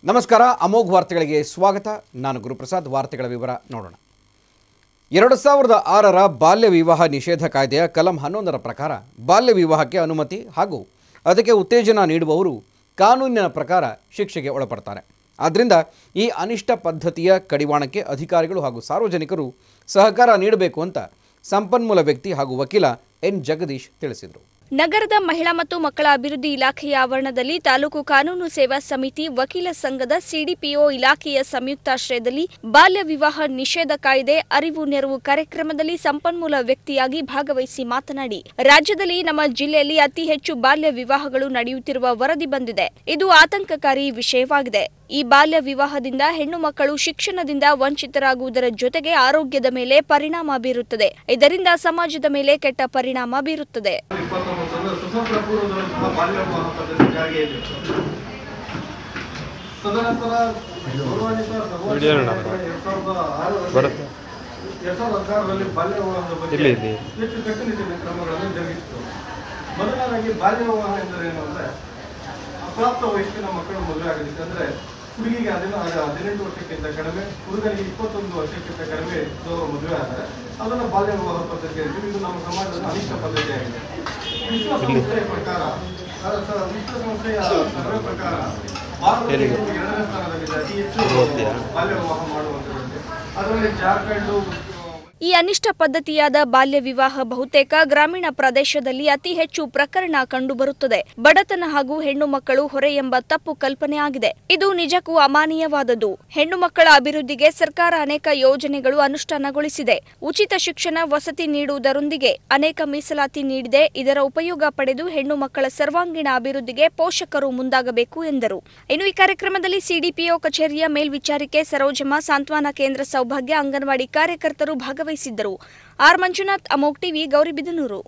ನಮಸ್ಕಾರ ಅಮೋಘ್ ವಾರ್ತೆಗಳಿಗೆ ಸ್ವಾಗತ ನಾನು ಗುರುಪ್ರಸಾದ್ ವಾರ್ತೆಗಳ ವಿವರ ನೋಡೋಣ ಎರಡು ಸಾವಿರದ ಆರರ ಬಾಲ್ಯ ವಿವಾಹ ನಿಷೇಧ ಕಾಯ್ದೆಯ ಕಲಂ ಹನ್ನೊಂದರ ಪ್ರಕಾರ ಬಾಲ್ಯ ವಿವಾಹಕ್ಕೆ ಅನುಮತಿ ಹಾಗೂ ಅದಕ್ಕೆ ಉತ್ತೇಜನ ನೀಡುವವರು ಕಾನೂನಿನ ಪ್ರಕಾರ ಶಿಕ್ಷೆಗೆ ಒಳಪಡ್ತಾರೆ ಆದ್ದರಿಂದ ಈ ಅನಿಷ್ಟ ಪದ್ಧತಿಯ ಕಡಿವಾಣಕ್ಕೆ ಅಧಿಕಾರಿಗಳು ಹಾಗೂ ಸಾರ್ವಜನಿಕರು ಸಹಕಾರ ನೀಡಬೇಕು ಅಂತ ಸಂಪನ್ಮೂಲ ವ್ಯಕ್ತಿ ಹಾಗೂ ವಕೀಲ ಎನ್ ಜಗದೀಶ್ ತಿಳಿಸಿದರು ನಗರದ ಮಹಿಳಾ ಮತ್ತು ಮಕ್ಕಳ ಅಭಿವೃದ್ಧಿ ಇಲಾಖೆಯ ಆವರಣದಲ್ಲಿ ತಾಲೂಕು ಕಾನೂನು ಸೇವಾ ಸಮಿತಿ ವಕೀಲ ಸಂಘದ ಸಿಡಿಪಿಒ ಇಲಾಖೆಯ ಸಂಯುಕ್ತಾಶ್ರಯದಲ್ಲಿ ಬಾಲ್ಯ ವಿವಾಹ ನಿಷೇಧ ಕಾಯ್ದೆ ಅರಿವು ನೆರವು ಕಾರ್ಯಕ್ರಮದಲ್ಲಿ ಸಂಪನ್ಮೂಲ ವ್ಯಕ್ತಿಯಾಗಿ ಭಾಗವಹಿಸಿ ಮಾತನಾಡಿ ರಾಜ್ಯದಲ್ಲಿ ನಮ್ಮ ಜಿಲ್ಲೆಯಲ್ಲಿ ಅತಿ ಹೆಚ್ಚು ಬಾಲ್ಯ ವಿವಾಹಗಳು ನಡೆಯುತ್ತಿರುವ ವರದಿ ಬಂದಿದೆ ಇದು ಆತಂಕಕಾರಿ ವಿಷಯವಾಗಿದೆ ಈ ಬಾಲ್ಯ ವಿವಾಹದಿಂದ ಹೆಣ್ಣು ಮಕ್ಕಳು ಶಿಕ್ಷಣದಿಂದ ವಂಚಿತರಾಗುವುದರ ಜೊತೆಗೆ ಆರೋಗ್ಯದ ಮೇಲೆ ಪರಿಣಾಮ ಬೀರುತ್ತದೆ ಇದರಿಂದ ಸಮಾಜದ ಮೇಲೆ ಕೆಟ್ಟ ಪರಿಣಾಮ ಬೀರುತ್ತದೆ ಇಪ್ಪತ್ತೊಂಬತ್ತರಲ್ಲಿ ಸ್ವತಂತ್ರ ಪೂರ್ವದಲ್ಲೂ ಸಹ ಬಾಲ್ಯ ವಿವಾಹ ಪದ್ಧತಿ ಜಾರಿಯಲ್ಲಿ ತದನಂತರ ಗೌರವಾನ್ವಿತ ಸಭಾಧ್ಯಕ್ಷರು ಎರಡ್ ಸಾವಿರದ ಆರರಲ್ಲಿ ಎರಡ್ ಸಾವಿರದ ಹದಿನಾರರಲ್ಲಿ ಬಾಲ್ಯ ವಿವಾಹದ ಬಗ್ಗೆ ಹೆಚ್ಚು ಕಟ್ಟುನಿಟ್ಟಿನ ಕ್ರಮಗಳನ್ನು ಜರುಗಿಸಿತು ಮೊದಲನೇದಾಗಿ ಬಾಲ್ಯ ವಿವಾಹ ಎಂದರೇನು ಅಂದ್ರೆ ಅಪ್ರಾಪ್ತ ವಯಸ್ಸಿನ ಮಕ್ಕಳು ಮದುವೆ ಆಗೋದಕ್ಕೆ ಅಂದ್ರೆ ಹುಡುಗಿಗೆ ಹದಿನ ಹದಿನೆಂಟು ವರ್ಷಕ್ಕಿಂತ ಕಡಿಮೆ ಹುಡುಗನಿಗೆ ಇಪ್ಪತ್ತೊಂದು ವರ್ಷಕ್ಕಿಂತ ಕಡಿಮೆ ಇದ್ದವರು ಮದುವೆ ಆದರೆ ಅದನ್ನು ಬಾಲ್ಯ ವಿವಾಹ ಪದ್ಧತಿ ಅಂತೀವಿ ಇದು ನಮ್ಮ ಸಮಾಜದ ಅನಿಷ್ಟ ಪದ್ಧತಿಯಾಗಿದೆ ವಿಶ್ವಸಂಸ್ಥೆಯ ಪ್ರಕಾರ ಅದ ಸ- ವಿಶ್ವಸಂಸ್ಥೆಯ ಸರ್ವೆ ಪ್ರಕಾರ ಭಾರತದಲ್ಲಿ ಎರಡನೇ ಸ್ಥಾನದಲ್ಲಿದೆ ಅತಿ ಹೆಚ್ಚು ಬಾಲ್ಯ ವಿವಾಹ ಮಾಡುವಂಥದ್ದು ಅದರಲ್ಲಿ ಜಾರ್ಖಂಡ್ ಈ ಅನಿಷ್ಟ ಪದ್ಧತಿಯಾದ ಬಾಲ್ಯ ವಿವಾಹ ಬಹುತೇಕ ಗ್ರಾಮೀಣ ಪ್ರದೇಶದಲ್ಲಿ ಅತಿ ಹೆಚ್ಚು ಪ್ರಕರಣ ಕಂಡುಬರುತ್ತದೆ ಬಡತನ ಹಾಗೂ ಹೆಣ್ಣು ಮಕ್ಕಳು ಹೊರೆ ಎಂಬ ತಪ್ಪು ಕಲ್ಪನೆ ಆಗಿದೆ ಇದು ನಿಜಕ್ಕೂ ಅಮಾನೀಯವಾದದ್ದು ಹೆಣ್ಣು ಮಕ್ಕಳ ಅಭಿವೃದ್ಧಿಗೆ ಸರ್ಕಾರ ಅನೇಕ ಯೋಜನೆಗಳು ಅನುಷ್ಠಾನಗೊಳಿಸಿದೆ ಉಚಿತ ಶಿಕ್ಷಣ ವಸತಿ ನೀಡುವುದರೊಂದಿಗೆ ಅನೇಕ ಮೀಸಲಾತಿ ನೀಡಿದೆ ಇದರ ಉಪಯೋಗ ಪಡೆದು ಹೆಣ್ಣು ಮಕ್ಕಳ ಸರ್ವಾಂಗೀಣ ಅಭಿವೃದ್ಧಿಗೆ ಪೋಷಕರು ಮುಂದಾಗಬೇಕು ಎಂದರು ಇನ್ನು ಈ ಕಾರ್ಯಕ್ರಮದಲ್ಲಿ ಸಿಡಿಪಿಒ ಕಚೇರಿಯ ಮೇಲ್ವಿಚಾರಿಕೆ ಸರೋಜಮ್ಮ ಸಾಂತ್ವನ ಕೇಂದ್ರ ಸೌಭಾಗ್ಯ ಅಂಗನವಾಡಿ ಕಾರ್ಯಕರ್ತರು ಭಾಗವಹಿಸಿದ್ದರು ಆರ್ ಮಂಜುನಾಥ್ ಅಮೋಕ್ ಟಿವಿ ಗೌರಿಬಿದನೂರು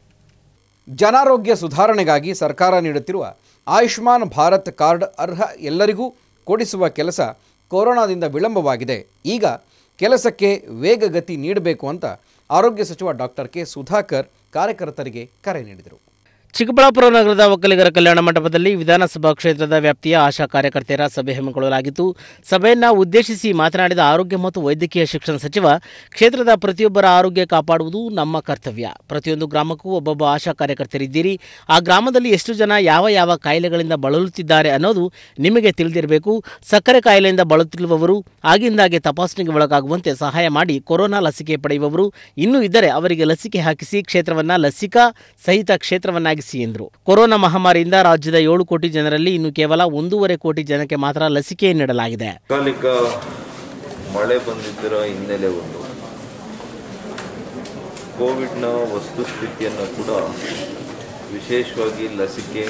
ಜನಾರೋಗ್ಯ ಸುಧಾರಣೆಗಾಗಿ ಸರ್ಕಾರ ನೀಡುತ್ತಿರುವ ಆಯುಷ್ಮಾನ್ ಭಾರತ್ ಕಾರ್ಡ್ ಅರ್ಹ ಎಲ್ಲರಿಗೂ ಕೊಡಿಸುವ ಕೆಲಸ ಕೊರೋನಾದಿಂದ ವಿಳಂಬವಾಗಿದೆ ಈಗ ಕೆಲಸಕ್ಕೆ ವೇಗಗತಿ ನೀಡಬೇಕು ಅಂತ ಆರೋಗ್ಯ ಸಚಿವ ಡಾಕ್ಟರ್ ಕೆ ಸುಧಾಕರ್ ಕಾರ್ಯಕರ್ತರಿಗೆ ಕರೆ ನೀಡಿದರು ಚಿಕ್ಕಬಳ್ಳಾಪುರ ನಗರದ ಒಕ್ಕಲಿಗರ ಕಲ್ಯಾಣ ಮಂಟಪದಲ್ಲಿ ವಿಧಾನಸಭಾ ಕ್ಷೇತ್ರದ ವ್ಯಾಪ್ತಿಯ ಆಶಾ ಕಾರ್ಯಕರ್ತೆಯರ ಸಭೆ ಹಮ್ಮಿಕೊಳ್ಳಲಾಗಿತ್ತು ಸಭೆಯನ್ನು ಉದ್ದೇಶಿಸಿ ಮಾತನಾಡಿದ ಆರೋಗ್ಯ ಮತ್ತು ವೈದ್ಯಕೀಯ ಶಿಕ್ಷಣ ಸಚಿವ ಕ್ಷೇತ್ರದ ಪ್ರತಿಯೊಬ್ಬರ ಆರೋಗ್ಯ ಕಾಪಾಡುವುದು ನಮ್ಮ ಕರ್ತವ್ಯ ಪ್ರತಿಯೊಂದು ಗ್ರಾಮಕ್ಕೂ ಒಬ್ಬೊಬ್ಬ ಆಶಾ ಕಾರ್ಯಕರ್ತರಿದ್ದೀರಿ ಆ ಗ್ರಾಮದಲ್ಲಿ ಎಷ್ಟು ಜನ ಯಾವ ಯಾವ ಕಾಯಿಲೆಗಳಿಂದ ಬಳಲುತ್ತಿದ್ದಾರೆ ಅನ್ನೋದು ನಿಮಗೆ ತಿಳಿದಿರಬೇಕು ಸಕ್ಕರೆ ಕಾಯಿಲೆಯಿಂದ ಬಳಲುತ್ತಿರುವವರು ಆಗಿಂದಾಗೆ ತಪಾಸಣೆಗೆ ಒಳಗಾಗುವಂತೆ ಸಹಾಯ ಮಾಡಿ ಕೊರೋನಾ ಲಸಿಕೆ ಪಡೆಯುವವರು ಇನ್ನೂ ಇದ್ದರೆ ಅವರಿಗೆ ಲಸಿಕೆ ಹಾಕಿಸಿ ಕ್ಷೇತ್ರವನ್ನ ಲಸಿಕಾ ಸಹಿತ ಕ್ಷೇತ್ರವನ್ನಾಗಿಸಿ ಎಂದರು ಕೊರೋನಾ ಮಹಾಮಾರಿಯಿಂದ ರಾಜ್ಯದ ಏಳು ಕೋಟಿ ಜನರಲ್ಲಿ ಇನ್ನು ಕೇವಲ ಒಂದೂವರೆ ಕೋಟಿ ಜನಕ್ಕೆ ಮಾತ್ರ ಲಸಿಕೆ ನೀಡಲಾಗಿದೆ ಅಕಾಲಿಕ ಮಳೆ ಬಂದಿದ್ದರ ಹಿನ್ನೆಲೆ ಒಂದು ಕೋವಿಡ್ನ ವಸ್ತುಸ್ಥಿತಿಯನ್ನು ಕೂಡ ವಿಶೇಷವಾಗಿ ಲಸಿಕೆ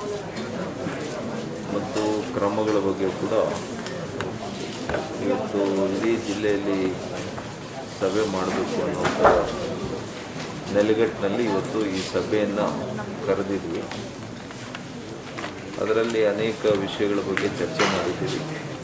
ಮತ್ತು ಕ್ರಮಗಳ ಬಗ್ಗೆ ಕೂಡ ಇವತ್ತು ಇಡೀ ಜಿಲ್ಲೆಯಲ್ಲಿ ಸಭೆ ಮಾಡಬೇಕು ಅನ್ನುವಂಥ ನೆಲೆಗಟ್ಟಿನಲ್ಲಿ ಇವತ್ತು ಈ ಸಭೆಯನ್ನು ಕರೆದಿದ್ವಿ ಅದರಲ್ಲಿ ಅನೇಕ ವಿಷಯಗಳ ಬಗ್ಗೆ ಚರ್ಚೆ ಮಾಡಿದ್ದೀವಿ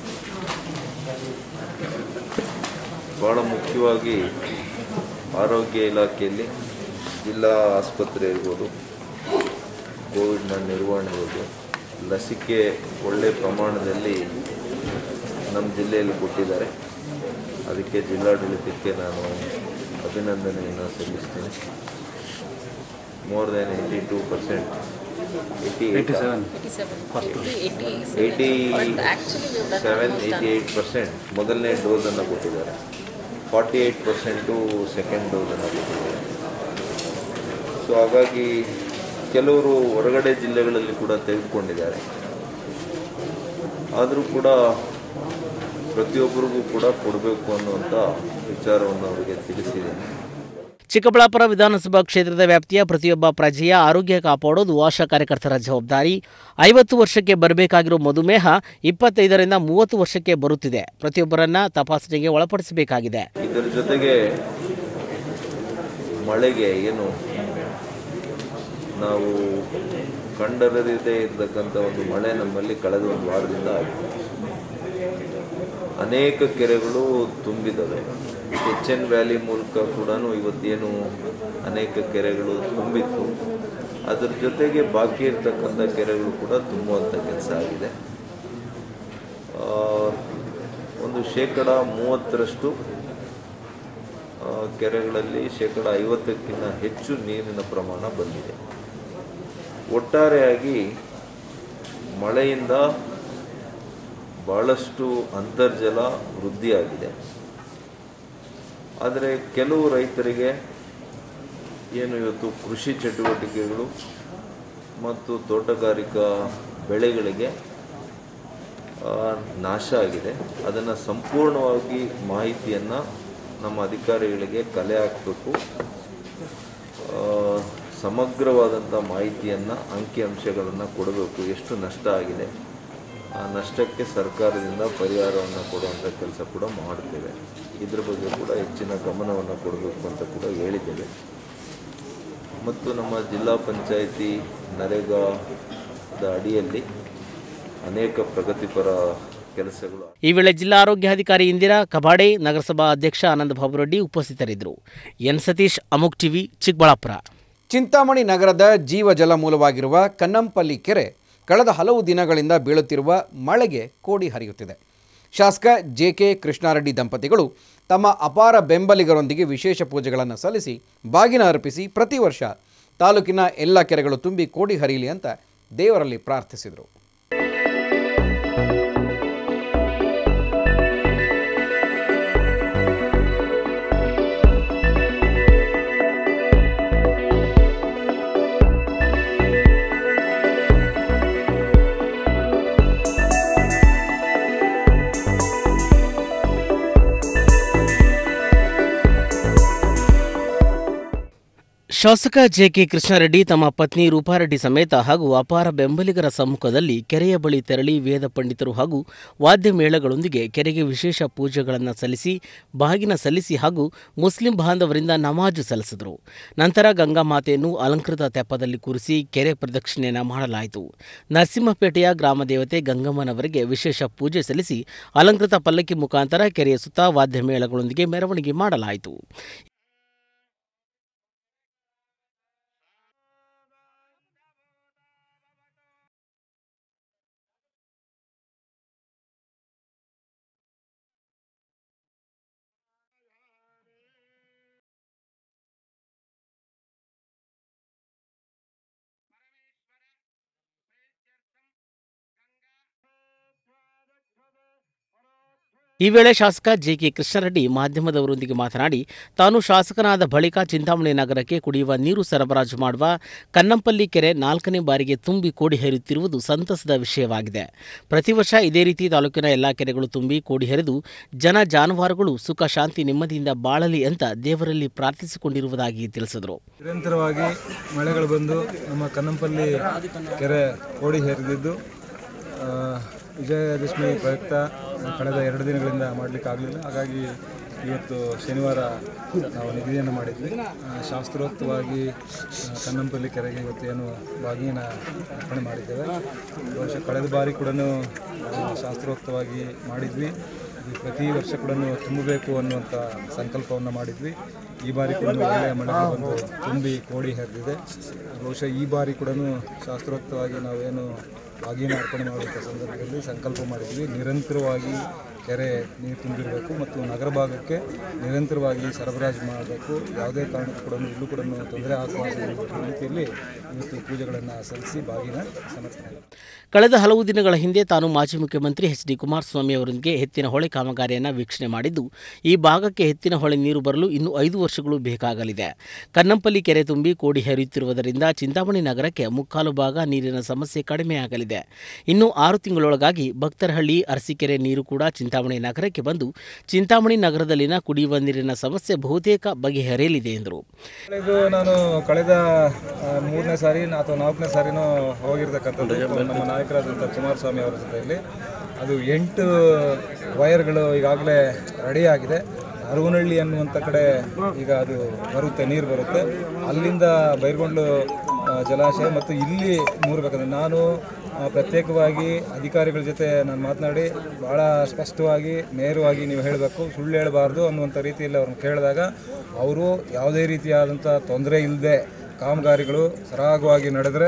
ಭಾಳ ಮುಖ್ಯವಾಗಿ ಆರೋಗ್ಯ ಇಲಾಖೆಯಲ್ಲಿ ಜಿಲ್ಲಾ ಆಸ್ಪತ್ರೆ ಇರ್ಬೋದು ಕೋವಿಡ್ನ ನಿರ್ವಹಣೆ ಇರ್ಬೋದು ಲಸಿಕೆ ಒಳ್ಳೆ ಪ್ರಮಾಣದಲ್ಲಿ ನಮ್ಮ ಜಿಲ್ಲೆಯಲ್ಲಿ ಕೊಟ್ಟಿದ್ದಾರೆ ಅದಕ್ಕೆ ಜಿಲ್ಲಾಡಳಿತಕ್ಕೆ ನಾನು ಅಭಿನಂದನೆಯನ್ನು ಸಲ್ಲಿಸ್ತೀನಿ more than eighty two percent eighty eighty seven eighty seven eighty eight percent ಮೊದಲನೇ ಡೋಸನ್ನು ಕೊಟ್ಟಿದ್ದಾರೆ ಫಾರ್ಟಿ ಏಯ್ಟ್ ಪರ್ಸೆಂಟು ಸೆಕೆಂಡ್ ಡೋಸನ್ನು ಕೊಟ್ಟಿದ್ದಾರೆ ಸೊ ಹಾಗಾಗಿ ಕೆಲವರು ಹೊರಗಡೆ ಜಿಲ್ಲೆಗಳಲ್ಲಿ ಕೂಡ ತೆಗೆದುಕೊಂಡಿದ್ದಾರೆ ಆದರೂ ಕೂಡ ಪ್ರತಿಯೊಬ್ಬರಿಗೂ ಕೂಡ ಕೊಡಬೇಕು ಅನ್ನುವಂಥ ವಿಚಾರವನ್ನು ಅವರಿಗೆ ತಿಳಿಸಿದ್ದೀನಿ ಚಿಕ್ಕಬಳ್ಳಾಪುರ ವಿಧಾನಸಭಾ ಕ್ಷೇತ್ರದ ವ್ಯಾಪ್ತಿಯ ಪ್ರತಿಯೊಬ್ಬ ಪ್ರಜೆಯ ಆರೋಗ್ಯ ಕಾಪಾಡೋದು ಆಶಾ ಕಾರ್ಯಕರ್ತರ ಜವಾಬ್ದಾರಿ ಐವತ್ತು ವರ್ಷಕ್ಕೆ ಬರಬೇಕಾಗಿರೋ ಮಧುಮೇಹ ಇಪ್ಪತ್ತೈದರಿಂದ ಮೂವತ್ತು ವರ್ಷಕ್ಕೆ ಬರುತ್ತಿದೆ ಪ್ರತಿಯೊಬ್ಬರನ್ನ ತಪಾಸಣೆಗೆ ಒಳಪಡಿಸಬೇಕಾಗಿದೆ ಇದರ ಜೊತೆಗೆ ಮಳೆಗೆ ಏನು ನಾವು ಕಂಡರದೇ ಇರತಕ್ಕಂಥ ಒಂದು ಮಳೆ ನಮ್ಮಲ್ಲಿ ಕಳೆದ ಒಂದು ವಾರದಿಂದ ಆಗಿದೆ ಅನೇಕ ಕೆರೆಗಳು ತುಂಬಿದ್ದಾವೆ ಎಚ್ ಎನ್ ವ್ಯಾಲಿ ಮೂಲಕ ಕೂಡ ಇವತ್ತೇನು ಅನೇಕ ಕೆರೆಗಳು ತುಂಬಿತ್ತು ಅದರ ಜೊತೆಗೆ ಬಾಕಿ ಇರ್ತಕ್ಕಂಥ ಕೆರೆಗಳು ಕೂಡ ತುಂಬುವಂಥ ಕೆಲಸ ಆಗಿದೆ ಆ, ಒಂದು ಶೇಕಡ ಮೂವತ್ತರಷ್ಟು ಆ, ಕೆರೆಗಳಲ್ಲಿ ಶೇಕಡ ಐವತ್ತಕ್ಕಿಂತ ಹೆಚ್ಚು ನೀರಿನ ಪ್ರಮಾಣ ಬಂದಿದೆ ಒಟ್ಟಾರೆಯಾಗಿ ಮಳೆಯಿಂದ ಭಾಳಷ್ಟು ಅಂತರ್ಜಲ ವೃದ್ಧಿಯಾಗಿದೆ ಆದರೆ ಕೆಲವು ರೈತರಿಗೆ ಏನು ಇವತ್ತು ಕೃಷಿ ಚಟುವಟಿಕೆಗಳು ಮತ್ತು ತೋಟಗಾರಿಕಾ ಬೆಳೆಗಳಿಗೆ ಆ, ನಾಶ ಆಗಿದೆ ಅದನ್ನು ಸಂಪೂರ್ಣವಾಗಿ ಮಾಹಿತಿಯನ್ನು ನಮ್ಮ ಅಧಿಕಾರಿಗಳಿಗೆ ಕಲೆ ಹಾಕಬೇಕು ಸಮಗ್ರವಾದಂಥ ಮಾಹಿತಿಯನ್ನು ಅಂಕಿಅಂಶಗಳನ್ನು ಕೊಡಬೇಕು ಎಷ್ಟು ನಷ್ಟ ಆಗಿದೆ ಆ ನಷ್ಟಕ್ಕೆ ಸರ್ಕಾರದಿಂದ ಪರಿಹಾರವನ್ನು ಕೊಡುವಂಥ ಕೆಲಸ ಕೂಡ ಮಾಡ್ತೇವೆ ಇದ್ರ ಬಗ್ಗೆ ಕೂಡ ಹೆಚ್ಚಿನ ಗಮನವನ್ನು ಕೊಡಬೇಕು ಅಂತ ಕೂಡ ಹೇಳಿದ್ದೇವೆ ಮತ್ತು ನಮ್ಮ ಜಿಲ್ಲಾ ಪಂಚಾಯಿತಿ ನರೇಗಾದ ಅಡಿಯಲ್ಲಿ ಅನೇಕ ಪ್ರಗತಿಪರ ಕೆಲಸಗಳು ಈ ವೇಳೆ ಜಿಲ್ಲಾ ಆರೋಗ್ಯಾಧಿಕಾರಿ ಇಂದಿರಾ ಕಬಾಡೆ ನಗರಸಭಾ ಅಧ್ಯಕ್ಷ ಆನಂದ ಬಾಬು ರೆಡ್ಡಿ ಉಪಸ್ಥಿತರಿದ್ದರು ಎನ್ ಸತೀಶ್ ಅಮುಕ್ ಟಿವಿ ಚಿಕ್ಕಬಳ್ಳಾಪುರ ಚಿಂತಾಮಣಿ ನಗರದ ಜೀವ ಜಲ ಮೂಲವಾಗಿರುವ ಕನ್ನಂಪಲ್ಲಿ ಕೆರೆ ಕಳೆದ ಹಲವು ದಿನಗಳಿಂದ ಬೀಳುತ್ತಿರುವ ಮಳೆಗೆ ಕೋಡಿ ಹರಿಯುತ್ತಿದೆ ಶಾಸಕ ಜೆ ಕೆ ಕೃಷ್ಣಾರೆಡ್ಡಿ ದಂಪತಿಗಳು ತಮ್ಮ ಅಪಾರ ಬೆಂಬಲಿಗರೊಂದಿಗೆ ವಿಶೇಷ ಪೂಜೆಗಳನ್ನು ಸಲ್ಲಿಸಿ ಬಾಗಿನ ಅರ್ಪಿಸಿ ಪ್ರತಿ ವರ್ಷ ತಾಲೂಕಿನ ಎಲ್ಲ ಕೆರೆಗಳು ತುಂಬಿ ಕೋಡಿ ಹರಿಯಲಿ ಅಂತ ದೇವರಲ್ಲಿ ಪ್ರಾರ್ಥಿಸಿದರು ಶಾಸಕ ಜೆ ಕೆ ಕೃಷ್ಣಾರೆಡ್ಡಿ ತಮ್ಮ ಪತ್ನಿ ರೂಪಾರೆಡ್ಡಿ ಸಮೇತ ಹಾಗೂ ಅಪಾರ ಬೆಂಬಲಿಗರ ಸಮ್ಮುಖದಲ್ಲಿ ಕೆರೆಯ ಬಳಿ ತೆರಳಿ ವೇದ ಪಂಡಿತರು ಹಾಗೂ ವಾದ್ಯ ಮೇಳಗಳೊಂದಿಗೆ ಕೆರೆಗೆ ವಿಶೇಷ ಪೂಜೆಗಳನ್ನು ಸಲ್ಲಿಸಿ ಬಾಗಿನ ಸಲ್ಲಿಸಿ ಹಾಗೂ ಮುಸ್ಲಿಂ ಬಾಂಧವರಿಂದ ನಮಾಜು ಸಲ್ಲಿಸಿದರು ನಂತರ ಗಂಗಾ ಮಾತೆಯನ್ನು ಅಲಂಕೃತ ತೆಪ್ಪದಲ್ಲಿ ಕೂರಿಸಿ ಕೆರೆ ಪ್ರದಕ್ಷಿಣೆಯನ್ನು ಮಾಡಲಾಯಿತು ನರಸಿಂಹಪೇಟೆಯ ಗ್ರಾಮ ದೇವತೆ ಗಂಗಮ್ಮನವರಿಗೆ ವಿಶೇಷ ಪೂಜೆ ಸಲ್ಲಿಸಿ ಅಲಂಕೃತ ಪಲ್ಲಕ್ಕಿ ಮುಖಾಂತರ ಕೆರೆಯ ಸುತ್ತ ವಾದ್ಯ ಮೇಳಗಳೊಂದಿಗೆ ಮೆರವಣಿಗೆ ಮಾಡಲಾಯಿತು ಈ ವೇಳೆ ಶಾಸಕ ಜೆ ಕೆ ಕೃಷ್ಣಾರೆಡ್ಡಿ ಮಾಧ್ಯಮದವರೊಂದಿಗೆ ಮಾತನಾಡಿ ತಾನು ಶಾಸಕನಾದ ಬಳಿಕ ಚಿಂತಾಮಣಿ ನಗರಕ್ಕೆ ಕುಡಿಯುವ ನೀರು ಸರಬರಾಜು ಮಾಡುವ ಕನ್ನಂಪಲ್ಲಿ ಕೆರೆ ನಾಲ್ಕನೇ ಬಾರಿಗೆ ತುಂಬಿ ಕೋಡಿ ಹರಿಯುತ್ತಿರುವುದು ಸಂತಸದ ವಿಷಯವಾಗಿದೆ ಪ್ರತಿ ವರ್ಷ ಇದೇ ರೀತಿ ತಾಲೂಕಿನ ಎಲ್ಲ ಕೆರೆಗಳು ತುಂಬಿ ಕೋಡಿ ಹರಿದು ಜನ ಜಾನುವಾರುಗಳು ಸುಖ ಶಾಂತಿ ನೆಮ್ಮದಿಯಿಂದ ಬಾಳಲಿ ಅಂತ ದೇವರಲ್ಲಿ ಪ್ರಾರ್ಥಿಸಿಕೊಂಡಿರುವುದಾಗಿ ತಿಳಿಸಿದರು ನಿರಂತರವಾಗಿ ಮಳೆಗಳು ಬಂದು ನಮ್ಮ ಕನ್ನಂಪಲ್ಲಿ ಕೆರೆ ಕೋಡಿ ಹೇರಿದ್ದು ವಿಜಯದಶಮಿ ಪ್ರಯುಕ್ತ ಕಳೆದ ಎರಡು ದಿನಗಳಿಂದ ಮಾಡಲಿಕ್ಕೆ ಆಗಲಿಲ್ಲ ಹಾಗಾಗಿ ಇವತ್ತು ಶನಿವಾರ ನಾವು ನಿಗದಿಯನ್ನು ಮಾಡಿದ್ವಿ ಆ, ಶಾಸ್ತ್ರೋಕ್ತವಾಗಿ ಆ, ಕನ್ನಂಪಲ್ಲಿ ಕೆರೆಗೆ ಇವತ್ತು ಏನು ಬಾಗಿನ ಅರ್ಪಣೆ ಮಾಡಿದ್ದೇವೆ ವರ್ಷ ಕಳೆದ ಬಾರಿ ಕೂಡ ಶಾಸ್ತ್ರೋಕ್ತವಾಗಿ ಮಾಡಿದ್ವಿ ಇದು ಪ್ರತಿ ವರ್ಷ ಕೂಡ ತುಂಬಬೇಕು ಅನ್ನುವಂಥ ಸಂಕಲ್ಪವನ್ನು ಮಾಡಿದ್ವಿ ಈ ಬಾರಿ ಕೂಡ ಒಳ್ಳೆಯ ಮಳೆ ಬಂದು ತುಂಬಿ ಕೋಡಿ ಹರಿದಿದೆ ಬಹುಶಃ ಈ ಬಾರಿ ಕೂಡ ಶಾಸ್ತ್ರೋಕ್ತವಾಗಿ ನಾವೇನು ಬಾಗಿನ ಅರ್ಪಣೆ ಮಾಡುವಂಥ ಸಂದರ್ಭದಲ್ಲಿ ಸಂಕಲ್ಪ ಮಾಡಿದ್ವಿ ನಿರಂತರವಾಗಿ ಕೆರೆ ನೀರು ತುಂಬಿರಬೇಕು ಮತ್ತು ನಗರ ಭಾಗಕ್ಕೆ ನಿರಂತರವಾಗಿ ಸರಬರಾಜು ಮಾಡಬೇಕು ಯಾವುದೇ ಕಾರಣಕ್ಕೂ ಕೂಡ ಇಲ್ಲೂ ಕೂಡ ತೊಂದರೆ ಆಗಬಾರ್ದು ಅನ್ನೋ ರೀತಿಯಲ್ಲಿ ಇವತ್ತು ಪೂಜೆಗಳನ್ನು ಸಲ್ಲಿಸಿ ಬಾಗಿನ ಸಮರ್ಪಣೆ ಮಾಡಿದ್ವಿ. ಕಳೆದ ಹಲವು ದಿನಗಳ ಹಿಂದೆ ತಾನು ಮಾಜಿ ಮುಖ್ಯಮಂತ್ರಿ ಎಚ್ ಡಿ ಕುಮಾರಸ್ವಾಮಿ ಅವರೊಂದಿಗೆ ಎತ್ತಿನ ಹೊಳೆ ಕಾಮಗಾರಿಯನ್ನು ವೀಕ್ಷಣೆ ಮಾಡಿದ್ದು ಈ ಭಾಗಕ್ಕೆ ಎತ್ತಿನ ಹೊಳೆ ನೀರು ಬರಲು ಇನ್ನು ಐದು ವರ್ಷಗಳು ಬೇಕಾಗಲಿದೆ ಕನ್ನಂಪಲ್ಲಿ ಕೆರೆ ತುಂಬಿ ಕೋಡಿ ಹರಿಯುತ್ತಿರುವುದರಿಂದ ಚಿಂತಾಮಣಿ ನಗರಕ್ಕೆ ಮುಕ್ಕಾಲು ಭಾಗ ನೀರಿನ ಸಮಸ್ಯೆ ಕಡಿಮೆಯಾಗಲಿದೆ ಇನ್ನು ಆರು ತಿಂಗಳೊಳಗಾಗಿ ಭಕ್ತರಹಳ್ಳಿ ಅರಸೀಕೆರೆ ನೀರು ಕೂಡ ಚಿಂತಾಮಣಿ ನಗರಕ್ಕೆ ಬಂದು ಚಿಂತಾಮಣಿ ನಗರದಲ್ಲಿನ ಕುಡಿಯುವ ನೀರಿನ ಸಮಸ್ಯೆ ಬಹುತೇಕ ಬಗೆಹರಿಯಲಿದೆ ಎಂದರು ಇದು ನಾನು ಕಳೆದ ಆ, ಮೂರನೇ ಸಾರಿ ಅಥವಾ ನಾಲ್ಕನೇ ಸಾರಿನೂ ಹೋಗಿರ್ತಕ್ಕಂಥದ್ದು ನಮ್ಮ ನಾಯಕರಾದಂಥ ಕುಮಾರಸ್ವಾಮಿ ಅವರ ಜೊತೆಯಲ್ಲಿ ಅದು ಎಂಟು ವೈರ್ಗಳು ಈಗಾಗಲೇ ರೆಡಿ ಆಗಿದೆ ಅರವನಹಳ್ಳಿ ಅನ್ನುವಂಥ ಕಡೆ ಈಗ ಅದು ಬರುತ್ತೆ ನೀರು ಬರುತ್ತೆ ಅಲ್ಲಿಂದ ಬೈರ್ಗೊಂಡ್ಲು ಆ, ಜಲಾಶಯ ಮತ್ತು ಇಲ್ಲಿ ಮೂರು ಬೇಕಂದ್ರೆ ನಾನು ಆ, ಪ್ರತ್ಯೇಕವಾಗಿ ಅಧಿಕಾರಿಗಳ ಜೊತೆ ನಾನು ಮಾತನಾಡಿ ಭಾಳ ಸ್ಪಷ್ಟವಾಗಿ ನೇರವಾಗಿ ನೀವು ಹೇಳಬೇಕು ಸುಳ್ಳು ಹೇಳಬಾರ್ದು ಅನ್ನುವಂಥ ರೀತಿಯಲ್ಲಿ ಅವ್ರನ್ನ ಕೇಳಿದಾಗ ಅವರು ಯಾವುದೇ ರೀತಿಯಾದಂಥ ತೊಂದರೆ ಇಲ್ಲದೆ ಕಾಮಗಾರಿಗಳು ಸರಾಗವಾಗಿ ನಡೆದರೆ